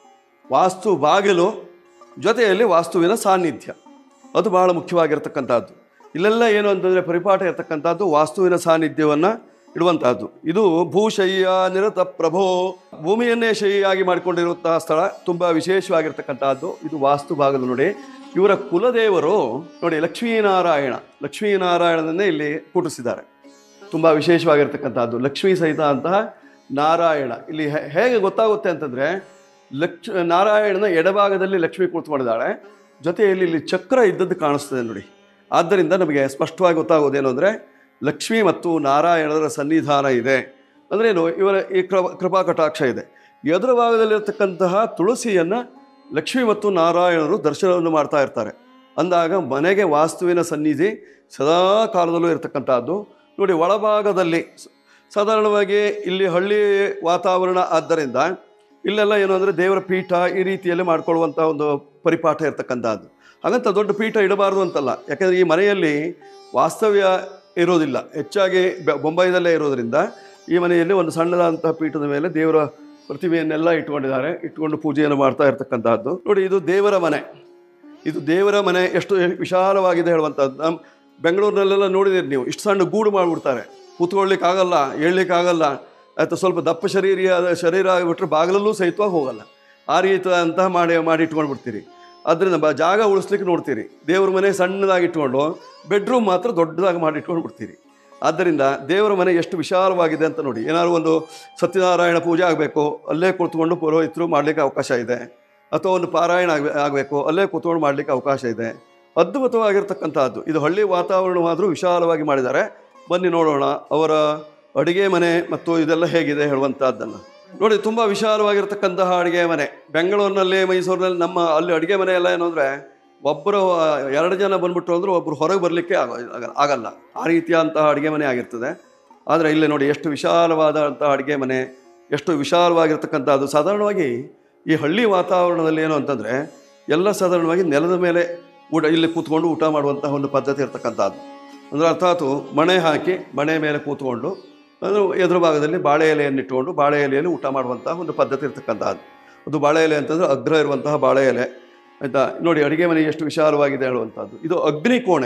ವಾಸ್ತು ಬಾಗಿಲು ಜೊತೆಯಲ್ಲಿ ವಾಸ್ತುವಿನ ಸಾನ್ನಿಧ್ಯ ಅದು ಬಹಳ ಮುಖ್ಯವಾಗಿರ್ತಕ್ಕಂಥದ್ದು ಇಲ್ಲೆಲ್ಲ ಏನು ಅಂತಂದರೆ ಪರಿಪಾಠ ಇರತಕ್ಕಂಥದ್ದು ವಾಸ್ತುವಿನ ಸಾನ್ನಿಧ್ಯವನ್ನು ಇಡುವಂತಹದ್ದು ಇದು ಭೂಶಯ್ಯ ನಿರತ ಪ್ರಭೋ ಭೂಮಿಯನ್ನೇ ಶಯ್ಯಾಗಿ ಮಾಡಿಕೊಂಡಿರುವಂತಹ ಸ್ಥಳ ತುಂಬ ವಿಶೇಷವಾಗಿರ್ತಕ್ಕಂಥದ್ದು ಇದು ವಾಸ್ತು ಭಾಗದ ನೋಡಿ ಇವರ ಕುಲದೇವರು ನೋಡಿ ಲಕ್ಷ್ಮೀನಾರಾಯಣ ಲಕ್ಷ್ಮೀನಾರಾಯಣನನ್ನೇ ಇಲ್ಲಿ ಕೂಟಿಸಿದ್ದಾರೆ ತುಂಬ ವಿಶೇಷವಾಗಿರ್ತಕ್ಕಂಥದ್ದು ಲಕ್ಷ್ಮೀ ಸಹಿತ ಅಂತಹ ನಾರಾಯಣ ಇಲ್ಲಿ ಹೇ- ಹೇಗೆ ಗೊತ್ತಾಗುತ್ತೆ ಅಂತಂದರೆ ಲಕ್ಷ ನಾರಾಯಣನ ಎಡಭಾಗದಲ್ಲಿ ಲಕ್ಷ್ಮಿ ಕುಳಿತುಕೊಂಡಿದ್ದಾಳೆ ಜೊತೆಯಲ್ಲಿ ಇಲ್ಲಿ ಚಕ್ರ ಇದ್ದದ್ದು ಕಾಣಿಸ್ತದೆ ನೋಡಿ ಆದ್ದರಿಂದ ನಮಗೆ ಸ್ಪಷ್ಟವಾಗಿ ಗೊತ್ತಾಗೋದೇನು ಅಂದರೆ ಲಕ್ಷ್ಮಿ ಮತ್ತು ನಾರಾಯಣರ ಸನ್ನಿಧಾನ ಇದೆ ಅಂದ್ರೆ ಏನು ಇವರ ಈ ಕೃಪ ಕೃಪಾ ಕಟಾಕ್ಷ ಇದೆ ಎದುರ ಭಾಗದಲ್ಲಿರ್ತಕ್ಕಂತಹ ತುಳಸಿಯನ್ನು ಲಕ್ಷ್ಮಿ ಮತ್ತು ನಾರಾಯಣರು ದರ್ಶನವನ್ನು ಮಾಡ್ತಾ ಇರ್ತಾರೆ ಅಂದಾಗ ಮನೆಗೆ ವಾಸ್ತುವಿನ ಸನ್ನಿಧಿ ಸದಾ ಕಾಲದಲ್ಲೂ ಇರತಕ್ಕಂಥದ್ದು ನೋಡಿ ಒಳಭಾಗದಲ್ಲಿ ಸ- ಸಾಧಾರಣವಾಗಿ ಇಲ್ಲಿ ಹಳ್ಳಿ ವಾತಾವರಣ ಆದ್ದರಿಂದ ಇಲ್ಲೆಲ್ಲ ಏನು ಅಂದರೆ ದೇವರ ಪೀಠ ಈ ರೀತಿಯಲ್ಲಿ ಮಾಡ್ಕೊಳ್ಳುವಂಥ ಒಂದು ಪರಿಪಾಠ ಇರತಕ್ಕಂಥದ್ದು ಹಾಗಂತ ದೊಡ್ಡ ಪೀಠ ಇಡಬಾರ್ದು ಅಂತಲ್ಲ ಯಾಕಂದರೆ ಈ ಮನೆಯಲ್ಲಿ ವಾಸ್ತವ್ಯ ಇರೋದಿಲ್ಲ ಹೆಚ್ಚಾಗಿ ಬೆ- ಬೊಂಬೈದಲ್ಲೇ ಇರೋದರಿಂದ ಈ ಮನೆಯಲ್ಲಿ ಒಂದು ಸಣ್ಣದಾದಂತಹ ಪೀಠದ ಮೇಲೆ ದೇವರ ಪ್ರತಿಮೆಯನ್ನೆಲ್ಲ ಇಟ್ಕೊಂಡಿದ್ದಾರೆ ಇಟ್ಕೊಂಡು ಪೂಜೆಯನ್ನು ಮಾಡ್ತಾ ಇರ್ತಕ್ಕಂಥದ್ದು ನೋಡಿ ಇದು ದೇವರ ಮನೆ ಇದು ದೇವರ ಮನೆ ಎಷ್ಟು ವಿಶಾಲವಾಗಿದೆ ಹೇಳುವಂಥದ್ದು ನಮ್ಮ ಬೆಂಗಳೂರಿನಲ್ಲೆಲ್ಲ ನೋಡಿದಿರಿ ನೀವು ಇಷ್ಟು ಸಣ್ಣ ಗೂಡು ಮಾಡಿಬಿಡ್ತಾರೆ ಕೂತ್ಕೊಳ್ಳಿಕ್ಕಾಗಲ್ಲ ಏಳ್ಲಿಕ್ಕಾಗಲ್ಲ ಅಥವಾ ಸ್ವಲ್ಪ ದಪ್ಪ ಶರೀರಿಯಾದ ಶರೀರ ಆಗಿಬಿಟ್ರೆ ಬಾಗಿಲಲ್ಲೂ ಸಹಿತವಾಗಿ ಹೋಗಲ್ಲ ಆ ರೀತಿ ಅಂತಹ ಮಾಡಿ ಮಾಡಿ ಇಟ್ಕೊಂಡ್ಬಿಡ್ತೀರಿ ಅದರಿಂದ ಬ ಜಾಗ ಉಳಿಸ್ಲಿಕ್ಕೆ ನೋಡ್ತೀರಿ ದೇವ್ರ ಮನೆ ಸಣ್ಣದಾಗಿ ಇಟ್ಕೊಂಡು ಬೆಡ್ರೂಮ್ ಮಾತ್ರ ದೊಡ್ಡದಾಗಿ ಮಾಡಿ ಇಟ್ಕೊಂಡು ಬಿಡ್ತೀರಿ ಆದ್ದರಿಂದ ದೇವರ ಮನೆ ಎಷ್ಟು ವಿಶಾಲವಾಗಿದೆ ಅಂತ ನೋಡಿ ಏನಾದ್ರು ಒಂದು ಸತ್ಯನಾರಾಯಣ ಪೂಜೆ ಆಗಬೇಕು ಅಲ್ಲೇ ಕುಳಿತುಕೊಂಡು ಪುರೋಹಿತರು ಮಾಡಲಿಕ್ಕೆ ಅವಕಾಶ ಇದೆ ಅಥವಾ ಒಂದು ಪಾರಾಯಣ ಆಗ ಆಗಬೇಕು ಅಲ್ಲೇ ಕೂತ್ಕೊಂಡು ಮಾಡಲಿಕ್ಕೆ ಅವಕಾಶ ಇದೆ ಅದ್ಭುತವಾಗಿರ್ತಕ್ಕಂಥದ್ದು ಇದು ಹಳ್ಳಿ ವಾತಾವರಣವಾದರೂ ವಿಶಾಲವಾಗಿ ಮಾಡಿದ್ದಾರೆ ಬನ್ನಿ ನೋಡೋಣ ಅವರ ಅಡುಗೆ ಮನೆ ಮತ್ತು ಇದೆಲ್ಲ ಹೇಗಿದೆ ಹೇಳುವಂಥದ್ದನ್ನು ನೋಡಿ ತುಂಬ ವಿಶಾಲವಾಗಿರ್ತಕ್ಕಂತಹ ಅಡುಗೆ ಮನೆ ಬೆಂಗಳೂರಿನಲ್ಲಿ ಮೈಸೂರಿನಲ್ಲಿ ನಮ್ಮ ಅಲ್ಲಿ ಅಡುಗೆ ಮನೆ ಎಲ್ಲ ಏನು ಅಂದರೆ ಒಬ್ಬರು ಎರಡು ಜನ ಬಂದ್ಬಿಟ್ರು ಅಂದ್ರೆ ಒಬ್ಬರು ಹೊರಗೆ ಬರಲಿಕ್ಕೆ ಆಗಲ್ಲ ಆ ರೀತಿಯಾದಂತಹ ಅಡುಗೆ ಮನೆ ಆಗಿರ್ತದೆ ಆದರೆ ಇಲ್ಲಿ ನೋಡಿ ಎಷ್ಟು ವಿಶಾಲವಾದಂತಹ ಅಡುಗೆ ಮನೆ ಎಷ್ಟು ವಿಶಾಲವಾಗಿರ್ತಕ್ಕಂಥದ್ದು ಸಾಧಾರಣವಾಗಿ ಈ ಹಳ್ಳಿ ವಾತಾವರಣದಲ್ಲಿ ಏನು ಅಂತಂದರೆ ಎಲ್ಲ ಸಾಧಾರಣವಾಗಿ ನೆಲದ ಮೇಲೆ ಊಟ ಇಲ್ಲಿ ಕೂತ್ಕೊಂಡು ಊಟ ಮಾಡುವಂತಹ ಒಂದು ಪದ್ಧತಿ ಇರ್ತಕ್ಕಂಥದ್ದು ಅಂದರೆ ಅರ್ಥಾತ್ ಮಣೆ ಹಾಕಿ ಮಣೆ ಮೇಲೆ ಕೂತ್ಕೊಂಡು ಅದು ಎದುರು ಭಾಗದಲ್ಲಿ ಬಾಳೆ ಎಲೆಯನ್ನು ಇಟ್ಟುಕೊಂಡು ಬಾಳೆ ಎಲೆಯಲ್ಲಿ ಊಟ ಮಾಡುವಂತಹ ಒಂದು ಪದ್ಧತಿ ಇರ್ತಕ್ಕಂಥದ್ದು ಅದು ಬಾಳೆ ಎಲೆ ಅಂತಂದರೆ ಅಗ್ರ ಇರುವಂತಹ ಬಾಳೆ ಎಲೆ ಆಯಿತಾ ನೋಡಿ ಅಡುಗೆ ಮನೆ ಎಷ್ಟು ವಿಶಾಲವಾಗಿದೆ ಹೇಳುವಂಥದ್ದು ಇದು ಅಗ್ನಿ ಕೋಣೆ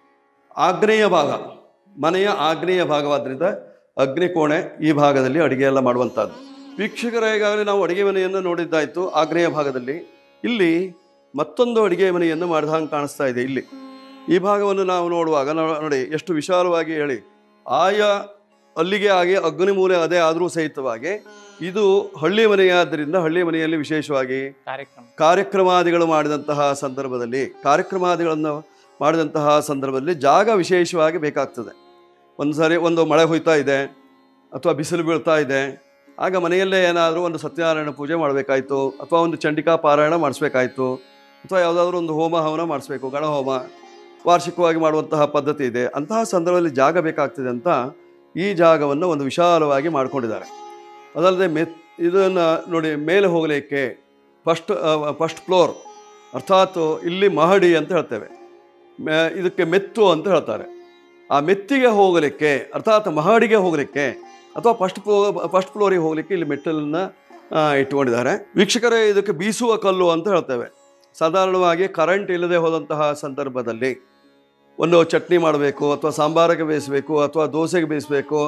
ಆಗ್ನೇಯ ಭಾಗ ಮನೆಯ ಆಗ್ನೇಯ ಭಾಗವಾದ್ದರಿಂದ ಅಗ್ನಿ ಕೋಣೆ ಈ ಭಾಗದಲ್ಲಿ ಅಡುಗೆ ಎಲ್ಲ ಮಾಡುವಂಥದ್ದು ವೀಕ್ಷಕರ ಈಗಾಗಲೇ ನಾವು ಅಡುಗೆ ಮನೆಯನ್ನು ನೋಡಿದ್ದಾಯಿತು ಆಗ್ನೇಯ ಭಾಗದಲ್ಲಿ ಇಲ್ಲಿ ಮತ್ತೊಂದು ಅಡುಗೆ ಮನೆಯನ್ನು ಮಾಡಿದ ಹಾಗೆ ಕಾಣಿಸ್ತಾ ಇದೆ ಇಲ್ಲಿ ಈ ಭಾಗವನ್ನು ನಾವು ನೋಡುವಾಗ ನೋ- ನೋಡಿ ಎಷ್ಟು ವಿಶಾಲವಾಗಿ ಹೇಳಿ ಆಯಾ ಅಲ್ಲಿಗೆ ಆಗಿ ಅಗ್ನಿ ಮೂಲೆ ಅದೇ ಆದರೂ ಸಹಿತವಾಗಿ ಇದು ಹಳ್ಳಿ ಮನೆಯಾದ್ದರಿಂದ ಹಳ್ಳಿ ಮನೆಯಲ್ಲಿ ವಿಶೇಷವಾಗಿ ಕಾರ್ಯಕ್ರಮ ಕಾರ್ಯಕ್ರಮಾದಿಗಳು ಮಾಡಿದಂತಹ ಸಂದರ್ಭದಲ್ಲಿ ಕಾರ್ಯಕ್ರಮಾದಿಗಳನ್ನು ಮಾಡಿದಂತಹ ಸಂದರ್ಭದಲ್ಲಿ ಜಾಗ ವಿಶೇಷವಾಗಿ ಬೇಕಾಗ್ತದೆ ಒಂದು ಸಾರಿ ಒಂದು ಮಳೆ ಹೋಯ್ತಾ ಇದೆ ಅಥವಾ ಬಿಸಿಲು ಬೀಳ್ತಾ ಇದೆ ಆಗ ಮನೆಯಲ್ಲೇ ಏನಾದರೂ ಒಂದು ಸತ್ಯನಾರಾಯಣ ಪೂಜೆ ಮಾಡಬೇಕಾಯ್ತು ಅಥವಾ ಒಂದು ಚಂಡಿಕಾ ಪಾರಾಯಣ ಮಾಡಿಸ್ಬೇಕಾಯ್ತು ಅಥವಾ ಯಾವುದಾದ್ರೂ ಒಂದು ಹೋಮ ಹವನ ಮಾಡಿಸ್ಬೇಕು ಗಣಹೋಮ ವಾರ್ಷಿಕವಾಗಿ ಮಾಡುವಂತಹ ಪದ್ಧತಿ ಇದೆ ಅಂತಹ ಸಂದರ್ಭದಲ್ಲಿ ಜಾಗ ಬೇಕಾಗ್ತದೆ ಅಂತ ಈ ಜಾಗವನ್ನು ಒಂದು ವಿಶಾಲವಾಗಿ ಮಾಡ್ಕೊಂಡಿದ್ದಾರೆ ಅದಲ್ಲದೆ ಮೆತ್ ಇದನ್ನು ನೋಡಿ ಮೇಲೆ ಹೋಗಲಿಕ್ಕೆ ಫಸ್ಟ್ ಫಸ್ಟ್ ಫ್ಲೋರ್ ಅರ್ಥಾತ್ ಇಲ್ಲಿ ಮಹಡಿ ಅಂತ ಹೇಳ್ತೇವೆ ಮೆ- ಇದಕ್ಕೆ ಮೆತ್ತು ಅಂತ ಹೇಳ್ತಾರೆ ಆ ಮೆತ್ತಿಗೆ ಹೋಗಲಿಕ್ಕೆ ಅರ್ಥಾತ್ ಮಹಡಿಗೆ ಹೋಗಲಿಕ್ಕೆ ಅಥವಾ ಫಸ್ಟ್ ಫ್ಲೋ ಫಸ್ಟ್ ಫ್ಲೋರಿಗೆ ಹೋಗಲಿಕ್ಕೆ ಇಲ್ಲಿ ಮೆಟ್ಟಲನ್ನು ಆ, ಇಟ್ಕೊಂಡಿದ್ದಾರೆ ವೀಕ್ಷಕರೇ ಇದಕ್ಕೆ ಬೀಸುವ ಕಲ್ಲು ಅಂತ ಹೇಳ್ತೇವೆ ಸಾಧಾರಣವಾಗಿ ಕರೆಂಟ್ ಇಲ್ಲದೆ ಹೋದಂತಹ ಸಂದರ್ಭದಲ್ಲಿ ಒಂದು ಚಟ್ನಿ ಮಾಡಬೇಕು ಅಥವಾ ಸಾಂಬಾರಿಗೆ ಬೇಯಿಸಬೇಕು ಅಥವಾ ದೋಸೆಗೆ ಬೇಯಿಸಬೇಕು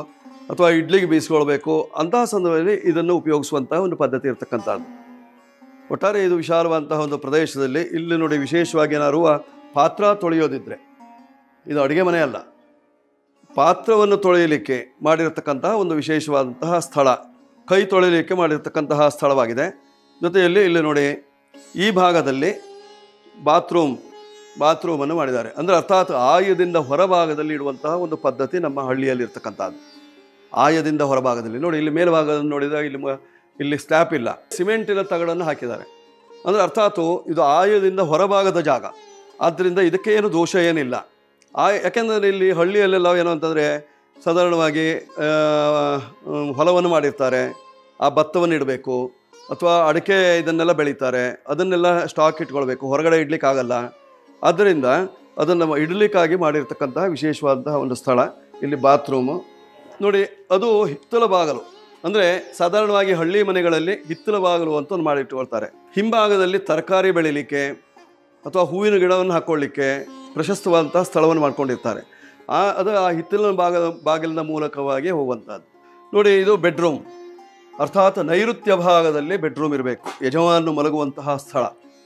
ಅಥವಾ ಇಡ್ಲಿಗೆ ಬೀಸ್ಕೊಳ್ಬೇಕು ಅಂತಹ ಸಂದರ್ಭದಲ್ಲಿ ಇದನ್ನು ಉಪಯೋಗಿಸುವಂತಹ ಒಂದು ಪದ್ಧತಿ ಇರತಕ್ಕಂಥದ್ದು ಒಟ್ಟಾರೆ ಇದು ವಿಶಾಲವಾದಂತಹ ಒಂದು ಪ್ರದೇಶದಲ್ಲಿ ಇಲ್ಲಿ ನೋಡಿ ವಿಶೇಷವಾಗಿ ಏನಾದ್ರು ಪಾತ್ರ ತೊಳೆಯೋದಿದ್ರೆ ಇದು ಅಡುಗೆ ಮನೆ ಅಲ್ಲ ಪಾತ್ರವನ್ನು ತೊಳೆಯಲಿಕ್ಕೆ ಮಾಡಿರತಕ್ಕಂತಹ ಒಂದು ವಿಶೇಷವಾದಂತಹ ಸ್ಥಳ ಕೈ ತೊಳೆಯಲಿಕ್ಕೆ ಮಾಡಿರ್ತಕ್ಕಂತಹ ಸ್ಥಳವಾಗಿದೆ ಜೊತೆಯಲ್ಲಿ ಇಲ್ಲಿ ನೋಡಿ ಈ ಭಾಗದಲ್ಲಿ ಬಾತ್ರೂಮ್ ಬಾತ್ರೂಮನ್ನು ಮಾಡಿದ್ದಾರೆ ಅಂದರೆ ಅರ್ಥಾತ್ ಆಯದಿಂದ ಹೊರಭಾಗದಲ್ಲಿ ಇಡುವಂತಹ ಒಂದು ಪದ್ಧತಿ ನಮ್ಮ ಹಳ್ಳಿಯಲ್ಲಿ ಇರ್ತಕ್ಕಂಥದ್ದು ಆಯದಿಂದ ಹೊರಭಾಗದಲ್ಲಿ ನೋಡಿ ಇಲ್ಲಿ ಮೇಲ್ಭಾಗದಲ್ಲಿ ನೋಡಿದಾಗ ಇಲ್ಲಿ ಮ- ಇಲ್ಲಿ ಸ್ಲ್ಯಾಪ್ ಇಲ್ಲ ಸಿಮೆಂಟಿನ ತಗಡನ್ನು ಹಾಕಿದ್ದಾರೆ ಅಂದರೆ ಅರ್ಥಾತ್ ಇದು ಆಯದಿಂದ ಹೊರಭಾಗದ ಜಾಗ ಆದ್ದರಿಂದ ಇದಕ್ಕೆ ಏನು ದೋಷ ಏನಿಲ್ಲ ಆ ಯಾಕೆಂದರೆ ಇಲ್ಲಿ ಹಳ್ಳಿಯಲ್ಲೆಲ್ಲ ಏನು ಅಂತಂದರೆ ಸಾಧಾರಣವಾಗಿ ಆ, ಹ್ಮ್, ಹೊಲವನ್ನು ಮಾಡಿರ್ತಾರೆ ಆ ಭತ್ತವನ್ನು ಇಡಬೇಕು ಅಥವಾ ಅಡಿಕೆ ಇದನ್ನೆಲ್ಲ ಬೆಳೀತಾರೆ ಅದನ್ನೆಲ್ಲ ಸ್ಟಾಕ್ ಇಟ್ಕೊಳ್ಬೇಕು ಹೊರಗಡೆ ಇಡ್ಲಿಕ್ಕೆ ಆಗಲ್ಲ ಆದ್ದರಿಂದ ಅದನ್ನು ಇಡಲಿಕ್ಕಾಗಿ ಮಾಡಿರ್ತಕ್ಕಂತಹ ವಿಶೇಷವಾದಂತಹ ಒಂದು ಸ್ಥಳ ಇಲ್ಲಿ ಬಾತ್ರೂಮು ನೋಡಿ ಅದು ಹಿತ್ತಲ ಬಾಗಲು ಅಂದರೆ ಸಾಧಾರಣವಾಗಿ ಹಳ್ಳಿ ಮನೆಗಳಲ್ಲಿ ಹಿತ್ತಲ ಬಾಗಲು ಅಂತ ಒಂದು ಮಾಡಿಟ್ಕೊಳ್ತಾರೆ ಹಿಂಭಾಗದಲ್ಲಿ ತರಕಾರಿ ಬೆಳಿಲಿಕ್ಕೆ ಅಥವಾ ಹೂವಿನ ಗಿಡವನ್ನು ಹಾಕ್ಕೊಳ್ಳಿಕ್ಕೆ ಪ್ರಶಸ್ತವಾದಂತಹ ಸ್ಥಳವನ್ನು ಮಾಡ್ಕೊಂಡಿರ್ತಾರೆ ಆ ಅದು ಆ ಹಿತ್ತಲಿನ ಭಾಗ ಬಾಗಿಲಿನ ಮೂಲಕವಾಗಿ ಹೋಗುವಂಥದ್ದು ನೋಡಿ ಇದು ಬೆಡ್ರೂಮ್ ಅರ್ಥಾತ್ ನೈಋತ್ಯ ಭಾಗದಲ್ಲಿ ಬೆಡ್ರೂಮ್ ಇರಬೇಕು ಯಜಮಾನನು ಮಲಗುವಂತಹ ಸ್ಥಳ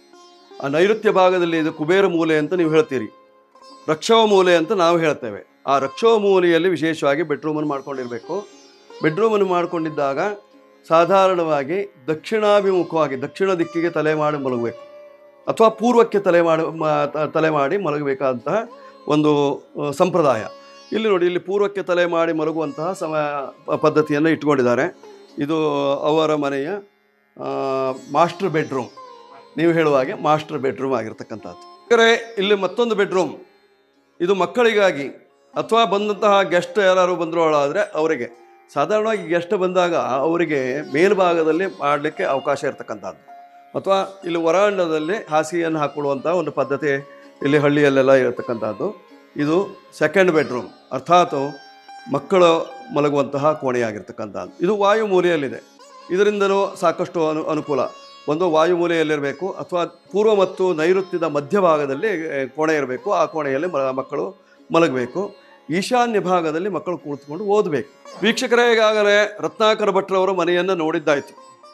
ಆ ನೈಋತ್ಯ ಭಾಗದಲ್ಲಿ ಇದು ಕುಬೇರ ಮೂಲೆ ಅಂತ ನೀವು ಹೇಳ್ತೀರಿ ರಕ್ಷವ ಮೂಲೆ ಅಂತ ನಾವು ಹೇಳ್ತೇವೆ ಆ ರಕ್ಷವ ಮೂಲೆಯಲ್ಲಿ ವಿಶೇಷವಾಗಿ ಬೆಡ್ರೂಮನ್ನು ಮಾಡ್ಕೊಂಡಿರಬೇಕು ಬೆಡ್ರೂಮನ್ನು ಮಾಡ್ಕೊಂಡಿದ್ದಾಗ ಸಾಧಾರಣವಾಗಿ ದಕ್ಷಿಣಾಭಿಮುಖವಾಗಿ ದಕ್ಷಿಣ ದಿಕ್ಕಿಗೆ ತಲೆ ಮಾಡಿ ಮಲಗಬೇಕು ಅಥವಾ ಪೂರ್ವಕ್ಕೆ ತಲೆ ಮಾಡಿ ಮ- ತ- ತಲೆ ಮಾಡಿ ಮಲಗಬೇಕಾದಂತಹ ಒಂದು ಆ, ಸಂಪ್ರದಾಯ ಇಲ್ಲಿ ನೋಡಿ ಇಲ್ಲಿ ಪೂರ್ವಕ್ಕೆ ತಲೆ ಮಾಡಿ ಮಲಗುವಂತಹ ಸಮ ಪ- ಪದ್ಧತಿಯನ್ನು ಇಟ್ಕೊಂಡಿದ್ದಾರೆ ಇದು ಅವರ ಮನೆಯ ಆ, ಮಾಸ್ಟರ್ ಬೆಡ್ರೂಮ್ ನೀವು ಹೇಳುವ ಹಾಗೆ ಮಾಸ್ಟರ್ ಬೆಡ್ರೂಮ್ ಆಗಿರ್ತಕ್ಕಂಥದ್ದು ಯಾಕಂದರೆ ಇಲ್ಲಿ ಮತ್ತೊಂದು ಬೆಡ್ರೂಮ್ ಇದು ಮಕ್ಕಳಿಗಾಗಿ ಅಥವಾ ಬಂದಂತಹ ಗೆಸ್ಟ್ ಯಾರು ಬಂದರು ಆದರೆ ಅವರಿಗೆ ಸಾಧಾರಣವಾಗಿ ಗೆಸ್ಟ್ ಬಂದಾಗ ಅವರಿಗೆ ಮೇಲ್ಭಾಗದಲ್ಲಿ ಮಾಡಲಿಕ್ಕೆ ಅವಕಾಶ ಇರತಕ್ಕಂಥದ್ದು ಅಥವಾ ಇಲ್ಲಿ ಹೊರಾಂಗಣದಲ್ಲಿ ಹಾಸಿಗೆಯನ್ನು ಹಾಕ್ಕೊಳ್ಳುವಂಥ ಒಂದು ಪದ್ಧತಿ ಇಲ್ಲಿ ಹಳ್ಳಿಯಲ್ಲೆಲ್ಲ ಇರತಕ್ಕಂಥದ್ದು ಇದು ಸೆಕೆಂಡ್ ಬೆಡ್ರೂಮ್ ಅರ್ಥಾತ್ ಮಕ್ಕಳು ಮಲಗುವಂತಹ ಕೋಣೆಯಾಗಿರ್ತಕ್ಕಂಥದ್ದು ಇದು ವಾಯು ಮೂಲೆಯಲ್ಲಿದೆ ಇದರಿಂದಲೂ ಸಾಕಷ್ಟು ಅನು ಅನುಕೂಲ ಒಂದು ವಾಯು ಮೂಲೆಯಲ್ಲಿರಬೇಕು ಅಥವಾ ಪೂರ್ವ ಮತ್ತು ನೈಋತ್ಯದ ಮಧ್ಯಭಾಗದಲ್ಲಿ ಆ, ಕೋಣೆ ಇರಬೇಕು ಆ ಕೋಣೆಯಲ್ಲಿ ಮ- ಮಕ್ಕಳು ಮಲಗಬೇಕು ಈಶಾನ್ಯ ಭಾಗದಲ್ಲಿ ಮಕ್ಕಳು ಕುಳಿತುಕೊಂಡು ಓದಬೇಕು ವೀಕ್ಷಕರೇ ಈಗಾಗಲೇ ರತ್ನಾಕರ ಭಟ್ರವರು ಮನೆಯನ್ನು ನೋಡಿದ್ದಾಯಿತು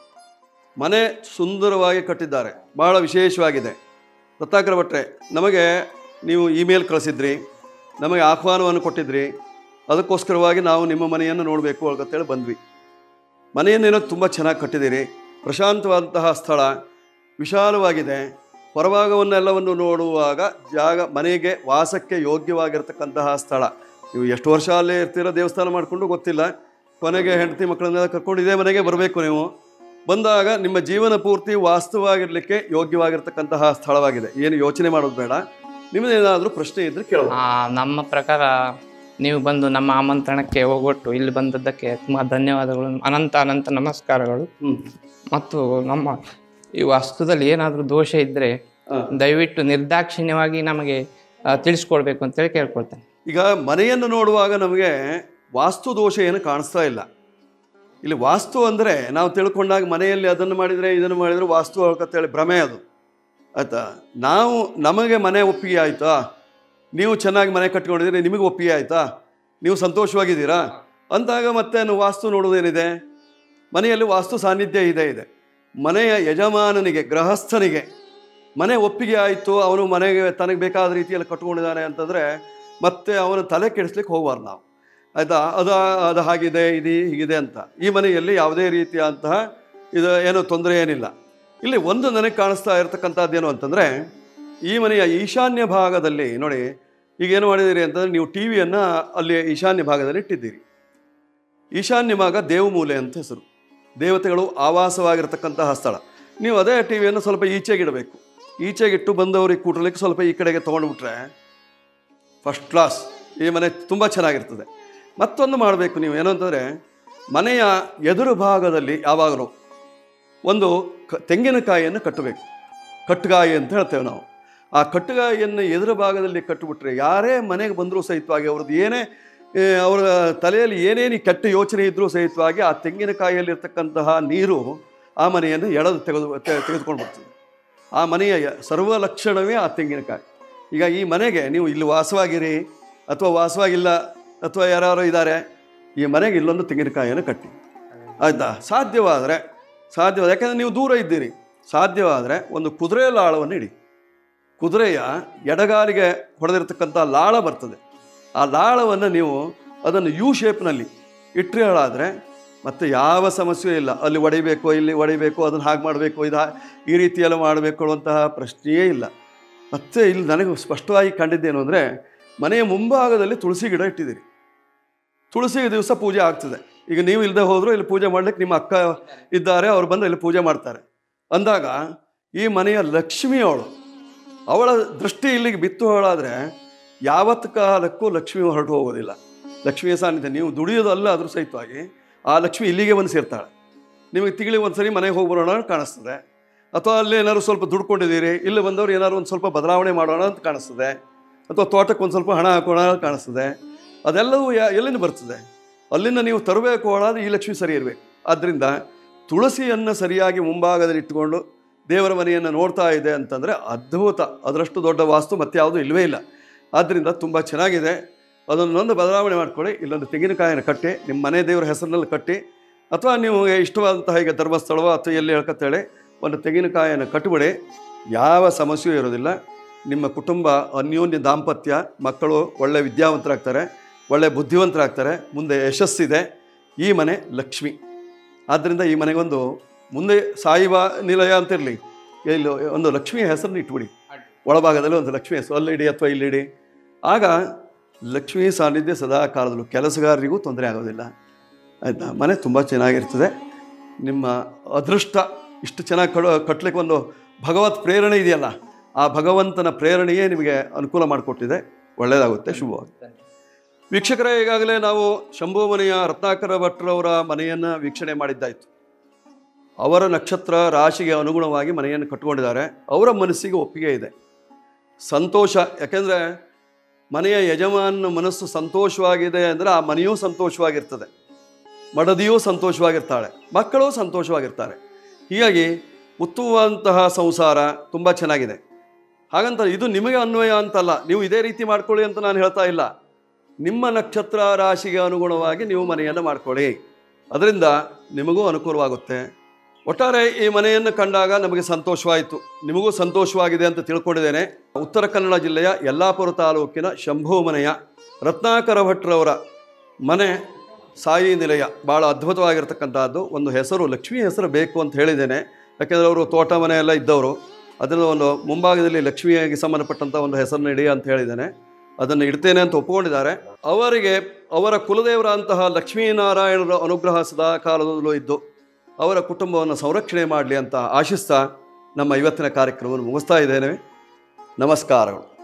ಮನೆ ಸುಂದರವಾಗಿ ಕಟ್ಟಿದ್ದಾರೆ ಬಹಳ ವಿಶೇಷವಾಗಿದೆ ರತ್ನಾಕರ ಭಟ್ರೆ ನಮಗೆ ನೀವು ಇಮೇಲ್ ಕಳಿಸಿದ್ರಿ ನಮಗೆ ಆಹ್ವಾನವನ್ನು ಕೊಟ್ಟಿದ್ರಿ ಅದಕ್ಕೋಸ್ಕರವಾಗಿ ನಾವು ನಿಮ್ಮ ಮನೆಯನ್ನು ನೋಡಬೇಕು ಅಂತೇಳಿ ಬಂದ್ವಿ ಮನೆಯನ್ನೇನೋ ತುಂಬ ಚೆನ್ನಾಗಿ ಕಟ್ಟಿದ್ದೀರಿ ಪ್ರಶಾಂತವಾದಂತಹ ಸ್ಥಳ ವಿಶಾಲವಾಗಿದೆ ಹೊರಭಾಗವನ್ನೆಲ್ಲವನ್ನು ನೋಡುವಾಗ ಜಾಗ ಮನೆಗೆ ವಾಸಕ್ಕೆ ಯೋಗ್ಯವಾಗಿರ್ತಕ್ಕಂತಹ ಸ್ಥಳ ನೀವು ಎಷ್ಟು ವರ್ಷ ಅಲ್ಲೇ ಇರ್ತೀರೋ ದೇವಸ್ಥಾನ ಮಾಡಿಕೊಂಡು ಗೊತ್ತಿಲ್ಲ ಕೊನೆಗೆ ಹೆಂಡತಿ ಮಕ್ಕಳನ್ನೆಲ್ಲ ಕರ್ಕೊಂಡು ಇದೇ ಮನೆಗೆ ಬರಬೇಕು ನೀವು ಬಂದಾಗ ನಿಮ್ಮ ಜೀವನ ಪೂರ್ತಿ ವಾಸ್ತವವಾಗಿರಲಿಕ್ಕೆ ಯೋಗ್ಯವಾಗಿರ್ತಕ್ಕಂತಹ ಸ್ಥಳವಾಗಿದೆ ಏನು ಯೋಚನೆ ಮಾಡೋದು ಬೇಡ ನಿಮ್ಮದೇನಾದರೂ ಪ್ರಶ್ನೆ ಇದ್ದರೆ ಕೇಳಬಹುದು ಆ, ನಮ್ಮ ಪ್ರಕಾರ ನೀವು ಬಂದು ನಮ್ಮ ಆಮಂತ್ರಣಕ್ಕೆ ಹೋಗೊಟ್ಟು ಇಲ್ಲಿ ಬಂದದ್ದಕ್ಕೆ ತುಂಬ ಧನ್ಯವಾದಗಳು ಅನಂತ ಅನಂತ ನಮಸ್ಕಾರಗಳು ಹ್ಞೂ ಮತ್ತು ನಮ್ಮ ಈ ವಾಸ್ತುದಲ್ಲಿ ಏನಾದರೂ ದೋಷ ಇದ್ದರೆ ಹಾ. ದಯವಿಟ್ಟು ನಿರ್ದಾಕ್ಷಿಣ್ಯವಾಗಿ ನಮಗೆ ಆ, ತಿಳಿಸ್ಕೊಡ್ಬೇಕು ಅಂತೇಳಿ ಕೇಳ್ಕೊಳ್ತೇನೆ ಈಗ ಮನೆಯನ್ನು ನೋಡುವಾಗ ನಮಗೆ ವಾಸ್ತು ದೋಷ ಏನು ಕಾಣಿಸ್ತಾ ಇಲ್ಲ ಇಲ್ಲಿ ವಾಸ್ತು ಅಂದರೆ ನಾವು ತಿಳ್ಕೊಂಡಾಗ ಮನೆಯಲ್ಲಿ ಅದನ್ನು ಮಾಡಿದರೆ ಇದನ್ನು ಮಾಡಿದರೆ ವಾಸ್ತು ಅಂತೇಳಿ ಭ್ರಮೆ ಅದು ಆಯಿತಾ ನಾವು ನಮಗೆ ಮನೆ ಒಪ್ಪಿಗೆ ಆಯಿತಾ ನೀವು ಚೆನ್ನಾಗಿ ಮನೆ ಕಟ್ಕೊಂಡಿದ್ದೀರಿ ನಿಮಗೆ ಒಪ್ಪಿಗೆ ಆಯಿತಾ ನೀವು ಸಂತೋಷವಾಗಿದ್ದೀರಾ ಅಂದಾಗ ಮತ್ತೆ ನಾವು ವಾಸ್ತು ನೋಡೋದೇನಿದೆ ಮನೆಯಲ್ಲಿ ವಾಸ್ತು ಸಾನ್ನಿಧ್ಯ ಇದೆ ಇದೆ ಮನೆಯ ಯಜಮಾನನಿಗೆ ಗೃಹಸ್ಥನಿಗೆ ಮನೆ ಒಪ್ಪಿಗೆ ಆಯಿತು ಅವನು ಮನೆಗೆ ತನಗೆ ಬೇಕಾದ ರೀತಿಯಲ್ಲಿ ಕಟ್ಕೊಂಡಿದ್ದಾನೆ ಅಂತಂದರೆ ಮತ್ತೆ ಅವನ ತಲೆ ಕೆಡಿಸ್ಲಿಕ್ಕೆ ಹೋಗ್ಬಾರ್ದು ನಾವು ಆಯಿತಾ ಅದು ಅದು ಹಾಗಿದೆ ಇದು ಹೀಗಿದೆ ಅಂತ ಈ ಮನೆಯಲ್ಲಿ ಯಾವುದೇ ರೀತಿಯಾದಂತಹ ಇದು ಏನೋ ತೊಂದರೆ ಏನಿಲ್ಲ ಇಲ್ಲಿ ಒಂದು ನನಗೆ ಕಾಣಿಸ್ತಾ ಇರತಕ್ಕಂಥದ್ದು ಏನು ಅಂತಂದರೆ ಈ ಮನೆಯ ಈಶಾನ್ಯ ಭಾಗದಲ್ಲಿ ನೋಡಿ ಈಗ ಏನು ಮಾಡಿದ್ದೀರಿ ಅಂತಂದರೆ ನೀವು ಟಿ ವಿಯನ್ನು ಅಲ್ಲಿ ಈಶಾನ್ಯ ಭಾಗದಲ್ಲಿ ಇಟ್ಟಿದ್ದೀರಿ ಈಶಾನ್ಯ ಭಾಗ ದೇವಮೂಲೆ ಅಂತ ಹೆಸರು ದೇವತೆಗಳು ಆವಾಸವಾಗಿರ್ತಕ್ಕಂತಹ ಸ್ಥಳ ನೀವು ಅದೇ ಟಿ ವಿಯನ್ನು ಸ್ವಲ್ಪ ಈಚೆಗಿಡಬೇಕು ಈಚೆಗಿಟ್ಟು ಬಂದವರಿಗೆ ಕೂಟಲಿಕ್ಕೆ ಸ್ವಲ್ಪ ಈ ಕಡೆಗೆ ತೊಗೊಂಡ್ಬಿಟ್ರೆ ಫಸ್ಟ್ ಕ್ಲಾಸ್ ಈ ಮನೆ ತುಂಬ ಚೆನ್ನಾಗಿರ್ತದೆ ಮತ್ತೊಂದು ಮಾಡಬೇಕು ನೀವು ಏನು ಅಂತಂದರೆ ಮನೆಯ ಎದುರು ಭಾಗದಲ್ಲಿ ಯಾವಾಗಲೂ ಒಂದು ಕ ತೆಂಗಿನಕಾಯಿಯನ್ನು ಕಟ್ಟಬೇಕು ಕಟ್ಟುಗಾಯಿ ಅಂತ ಹೇಳ್ತೇವೆ ನಾವು ಆ ಕಟ್ಟುಗಾಯಿಯನ್ನು ಎದುರು ಭಾಗದಲ್ಲಿ ಕಟ್ಟಿಬಿಟ್ರೆ ಯಾರೇ ಮನೆಗೆ ಬಂದರೂ ಸಹಿತವಾಗಿ ಅವ್ರದ್ದು ಏನೇ ಏ, ಅವರ ತಲೆಯಲ್ಲಿ ಏನೇನು ಕೆಟ್ಟ ಯೋಚನೆ ಇದ್ದರೂ ಸಹಿತವಾಗಿ ಆ ತೆಂಗಿನಕಾಯಿಯಲ್ಲಿರ್ತಕ್ಕಂತಹ ನೀರು ಆ ಮನೆಯನ್ನು ಎಳೆದು ತೆಗೆದು ತೆ- ತೆಗೆದುಕೊಂಡು ಬರ್ತದೆ ಆ ಮನೆಯ ಯ- ಸರ್ವ ಲಕ್ಷಣವೇ ಆ ತೆಂಗಿನಕಾಯಿ ಈಗ ಈ ಮನೆಗೆ ನೀವು ಇಲ್ಲಿ ವಾಸವಾಗಿರಿ ಅಥವಾ ವಾಸವಾಗಿಲ್ಲ ಅಥವಾ ಯಾರು ಇದ್ದಾರೆ ಈ ಮನೆಗೆ ಇಲ್ಲೊಂದು ತೆಂಗಿನಕಾಯಿಯನ್ನು ಕಟ್ಟಿ ಆಯಿತಾ ಸಾಧ್ಯವಾದರೆ ಸಾಧ್ಯವಾದ ಯಾಕೆಂದರೆ ನೀವು ದೂರ ಇದ್ದೀರಿ ಸಾಧ್ಯವಾದರೆ ಒಂದು ಕುದುರೆ ಲಾಳವನ್ನು ಇಡಿ ಕುದುರೆಯ ಎಡಗಾಲಿಗೆ ಹೊಡೆದಿರತಕ್ಕಂಥ ಲಾಳ ಬರ್ತದೆ ಆ ಲಾಳವನ್ನು ನೀವು ಅದನ್ನು ಯು ಶೇಪ್ನಲ್ಲಿ ಇಟ್ಟರೆ ಹೇಳಾದರೆ ಮತ್ತೆ ಯಾವ ಸಮಸ್ಯೆ ಇಲ್ಲ ಅಲ್ಲಿ ಹೊಡಿಬೇಕು ಇಲ್ಲಿ ಹೊಡಿಬೇಕು ಅದನ್ನು ಹಾಗೆ ಮಾಡಬೇಕು ಇದು ಹಾ- ಈ ರೀತಿಯೆಲ್ಲ ಮಾಡಬೇಕು ಅನ್ನುವಂತಹ ಪ್ರಶ್ನೆಯೇ ಇಲ್ಲ ಮತ್ತೆ ಇಲ್ಲಿ ನನಗೆ ಸ್ಪಷ್ಟವಾಗಿ ಕಂಡಿದ್ದೇನು ಅಂದರೆ ಮನೆಯ ಮುಂಭಾಗದಲ್ಲಿ ತುಳಸಿ ಗಿಡ ಇಟ್ಟಿದ್ದೀರಿ ತುಳಸಿ ದಿವಸ ಪೂಜೆ ಆಗ್ತದೆ ಈಗ ನೀವು ಇಲ್ಲದೆ ಹೋದರೂ ಇಲ್ಲಿ ಪೂಜೆ ಮಾಡ್ಲಿಕ್ಕೆ ನಿಮ್ಮ ಅಕ್ಕ ಇದ್ದಾರೆ ಅವ್ರು ಬಂದು ಇಲ್ಲಿ ಪೂಜೆ ಮಾಡ್ತಾರೆ ಅಂದಾಗ ಈ ಮನೆಯ ಲಕ್ಷ್ಮಿಯವಳು ಅವಳ ದೃಷ್ಟಿ ಇಲ್ಲಿಗೆ ಬಿತ್ತು ಹೇಳಾದರೆ ಯಾವತ್ತು ಕಾಲಕ್ಕೂ ಲಕ್ಷ್ಮಿ ಹೊರಟು ಹೋಗೋದಿಲ್ಲ ಲಕ್ಷ್ಮಿಯ ಸಾನ್ನಿಧ್ಯ ನೀವು ದುಡಿಯೋದಲ್ಲ ಅದ್ರ ಸಹಿತವಾಗಿ ಆ ಲಕ್ಷ್ಮಿ ಇಲ್ಲಿಗೆ ಬಂದು ಸೇರ್ತಾಳೆ ನಿಮಗೆ ತಿಂಗಳಿಗೆ ಒಂದು ಸರಿ ಮನೆಗೆ ಹೋಗಿ ಬರೋಣ ಅಂತ ಕಾಣಿಸ್ತದೆ ಅಥವಾ ಅಲ್ಲಿ ಏನಾದ್ರು ಸ್ವಲ್ಪ ದುಡ್ಕೊಂಡಿದ್ದೀರಿ ಇಲ್ಲಿ ಬಂದವರು ಏನಾದ್ರು ಒಂದು ಸ್ವಲ್ಪ ಬದಲಾವಣೆ ಮಾಡೋಣ ಅಂತ ಕಾಣಿಸ್ತದೆ ಅಥವಾ ತೋಟಕ್ಕೆ ಒಂದು ಸ್ವಲ್ಪ ಹಣ ಹಾಕೋಣ ಅಂತ ಕಾಣಿಸ್ತದೆ ಅದೆಲ್ಲವೂ ಯಾ ಎಲ್ಲಿಂದ ಬರ್ತದೆ ಅಲ್ಲಿಂದ ನೀವು ತರಬೇಕು ಹೇಳೋದು ಈ ಲಕ್ಷ್ಮಿ ಸರಿ ಇರಬೇಕು ಆದ್ದರಿಂದ ತುಳಸಿಯನ್ನು ಸರಿಯಾಗಿ ಮುಂಭಾಗದಲ್ಲಿ ಇಟ್ಟುಕೊಂಡು ದೇವರ ಮನೆಯನ್ನು ನೋಡ್ತಾ ಇದೆ ಅಂತಂದರೆ ಅದ್ಭುತ ಅದರಷ್ಟು ದೊಡ್ಡ ವಾಸ್ತು ಮತ್ತೆ ಯಾವುದೂ ಇಲ್ಲವೇ ಇಲ್ಲ ಆದ್ದರಿಂದ ತುಂಬ ಚೆನ್ನಾಗಿದೆ ಅದನ್ನೊಂದು ಬದಲಾವಣೆ ಮಾಡ್ಕೊಳ್ಳಿ ಇಲ್ಲೊಂದು ತೆಂಗಿನಕಾಯಿನ ಕಟ್ಟಿ ನಿಮ್ಮ ಮನೆ ದೇವರ ಹೆಸರಿನಲ್ಲಿ ಕಟ್ಟಿ ಅಥವಾ ನೀವು ಇಷ್ಟವಾದಂತಹ ಈಗ ಧರ್ಮಸ್ಥಳವೋ ಅಥವಾ ಎಲ್ಲಿ ಹೇಳ್ಕೊತೇಳಿ ಒಂದು ತೆಂಗಿನಕಾಯಿಯನ್ನು ಕಟ್ಟಿಬಿಡಿ ಯಾವ ಸಮಸ್ಯೆಯೂ ಇರೋದಿಲ್ಲ ನಿಮ್ಮ ಕುಟುಂಬ ಅನ್ಯೋನ್ಯ ದಾಂಪತ್ಯ ಮಕ್ಕಳು ಒಳ್ಳೆ ವಿದ್ಯಾವಂತರಾಗ್ತಾರೆ ಒಳ್ಳೆ ಬುದ್ಧಿವಂತರಾಗ್ತಾರೆ ಮುಂದೆ ಯಶಸ್ಸಿದೆ ಈ ಮನೆ ಲಕ್ಷ್ಮಿ ಆದ್ದರಿಂದ ಈ ಮನೆಗೊಂದು ಮುಂದೆ ಸಾಯಿಬಾ ನಿಲಯ ಅಂತಿರಲಿ ಇಲ್ಲಿ ಒಂದು ಲಕ್ಷ್ಮಿಯ ಹೆಸರನ್ನು ಇಟ್ಬಿಡಿ ಒಳಭಾಗದಲ್ಲಿ ಒಂದು ಲಕ್ಷ್ಮಿ ಹೆಸರು ಅಲ್ಲಿಡಿ ಅಥವಾ ಇಲ್ಲಿಡಿ ಆಗ ಲಕ್ಷ್ಮೀ ಸಾನ್ನಿಧ್ಯ ಸದಾ ಕಾಲದಲ್ಲೂ ಕೆಲಸಗಾರರಿಗೂ ತೊಂದರೆ ಆಗೋದಿಲ್ಲ ಆಯಿತಾ ಮನೆ ತುಂಬ ಚೆನ್ನಾಗಿರ್ತದೆ ನಿಮ್ಮ ಅದೃಷ್ಟ ಇಷ್ಟು ಚೆನ್ನಾಗಿ ಕಡ ಕಟ್ಟಲಿಕ್ಕೆ ಒಂದು ಭಗವತ್ ಪ್ರೇರಣೆ ಇದೆಯಲ್ಲ ಆ ಭಗವಂತನ ಪ್ರೇರಣೆಯೇ ನಿಮಗೆ ಅನುಕೂಲ ಮಾಡಿಕೊಟ್ಟಿದೆ ಒಳ್ಳೆಯದಾಗುತ್ತೆ ಶುಭವಾಗುತ್ತೆ ವೀಕ್ಷಕರೇ ಈಗಾಗಲೇ ನಾವು ಶಂಭು ಮನೆಯ ರತ್ನಾಕರ ಭಟ್ರವರ ಮನೆಯನ್ನು ವೀಕ್ಷಣೆ ಮಾಡಿದ್ದಾಯಿತು ಅವರ ನಕ್ಷತ್ರ ರಾಶಿಗೆ ಅನುಗುಣವಾಗಿ ಮನೆಯನ್ನು ಕಟ್ಟಿಕೊಂಡಿದ್ದಾರೆ ಅವರ ಮನಸ್ಸಿಗೆ ಒಪ್ಪಿಗೆ ಇದೆ ಸಂತೋಷ ಯಾಕೆಂದರೆ ಮನೆಯ ಯಜಮಾನ ಮನಸ್ಸು ಸಂತೋಷವಾಗಿದೆ ಅಂದರೆ ಆ ಮನೆಯೂ ಸಂತೋಷವಾಗಿರ್ತದೆ ಮಡದಿಯೂ ಸಂತೋಷವಾಗಿರ್ತಾಳೆ ಮಕ್ಕಳು ಸಂತೋಷವಾಗಿರ್ತಾರೆ ಹೀಗಾಗಿ ಉತ್ತಮವಾದಂತಹ ಸಂಸಾರ ತುಂಬ ಚೆನ್ನಾಗಿದೆ ಹಾಗಂತ ಇದು ನಿಮಗೆ ಅನ್ವಯ ಅಂತಲ್ಲ ನೀವು ಇದೇ ರೀತಿ ಮಾಡ್ಕೊಳ್ಳಿ ಅಂತ ನಾನು ಹೇಳ್ತಾ ಇಲ್ಲ ನಿಮ್ಮ ನಕ್ಷತ್ರ ರಾಶಿಗೆ ಅನುಗುಣವಾಗಿ ನೀವು ಮನೆಯನ್ನು ಮಾಡ್ಕೊಳ್ಳಿ ಅದರಿಂದ ನಿಮಗೂ ಅನುಕೂಲವಾಗುತ್ತೆ ಒಟ್ಟಾರೆ ಈ ಮನೆಯನ್ನು ಕಂಡಾಗ ನಮಗೆ ಸಂತೋಷವಾಯಿತು ನಿಮಗೂ ಸಂತೋಷವಾಗಿದೆ ಅಂತ ತಿಳ್ಕೊಂಡಿದ್ದೇನೆ ಉತ್ತರ ಕನ್ನಡ ಜಿಲ್ಲೆಯ ಯಲ್ಲಾಪುರ ತಾಲೂಕಿನ ಶಂಭು ಮನೆಯ ರತ್ನಾಕರ ಭಟ್ರವರ ಮನೆ ಸಾಯಿ ನಿಲಯ ಭಾಳ ಅದ್ಭುತವಾಗಿರ್ತಕ್ಕಂಥದ್ದು ಒಂದು ಹೆಸರು ಲಕ್ಷ್ಮಿ ಹೆಸರು ಬೇಕು ಅಂತ ಹೇಳಿದ್ದೇನೆ ಯಾಕೆಂದರೆ ಅವರು ತೋಟ ಮನೆ ಎಲ್ಲ ಇದ್ದವರು ಅದನ್ನು ಒಂದು ಮುಂಭಾಗದಲ್ಲಿ ಲಕ್ಷ್ಮಿಯಾಗಿ ಸಂಬಂಧಪಟ್ಟಂಥ ಒಂದು ಹೆಸರನ್ನು ಇಡಿ ಅಂತ ಹೇಳಿದ್ದೇನೆ ಅದನ್ನು ಇಡ್ತೇನೆ ಅಂತ ಒಪ್ಪಿಕೊಂಡಿದ್ದಾರೆ ಅವರಿಗೆ ಅವರ ಕುಲದೇವರ ಅಂತಹ ಲಕ್ಷ್ಮೀನಾರಾಯಣರ ಅನುಗ್ರಹ ಸದಾ ಕಾಲದಲ್ಲೂ ಇದ್ದು ಅವರ ಕುಟುಂಬವನ್ನು ಸಂರಕ್ಷಣೆ ಮಾಡಲಿ ಅಂತ ಆಶಿಸ್ತಾ ನಮ್ಮ ಇವತ್ತಿನ ಕಾರ್ಯಕ್ರಮವನ್ನು ಮುಗಿಸ್ತಾ ಇದ್ದೇನೆ ನಮಸ್ಕಾರಗಳು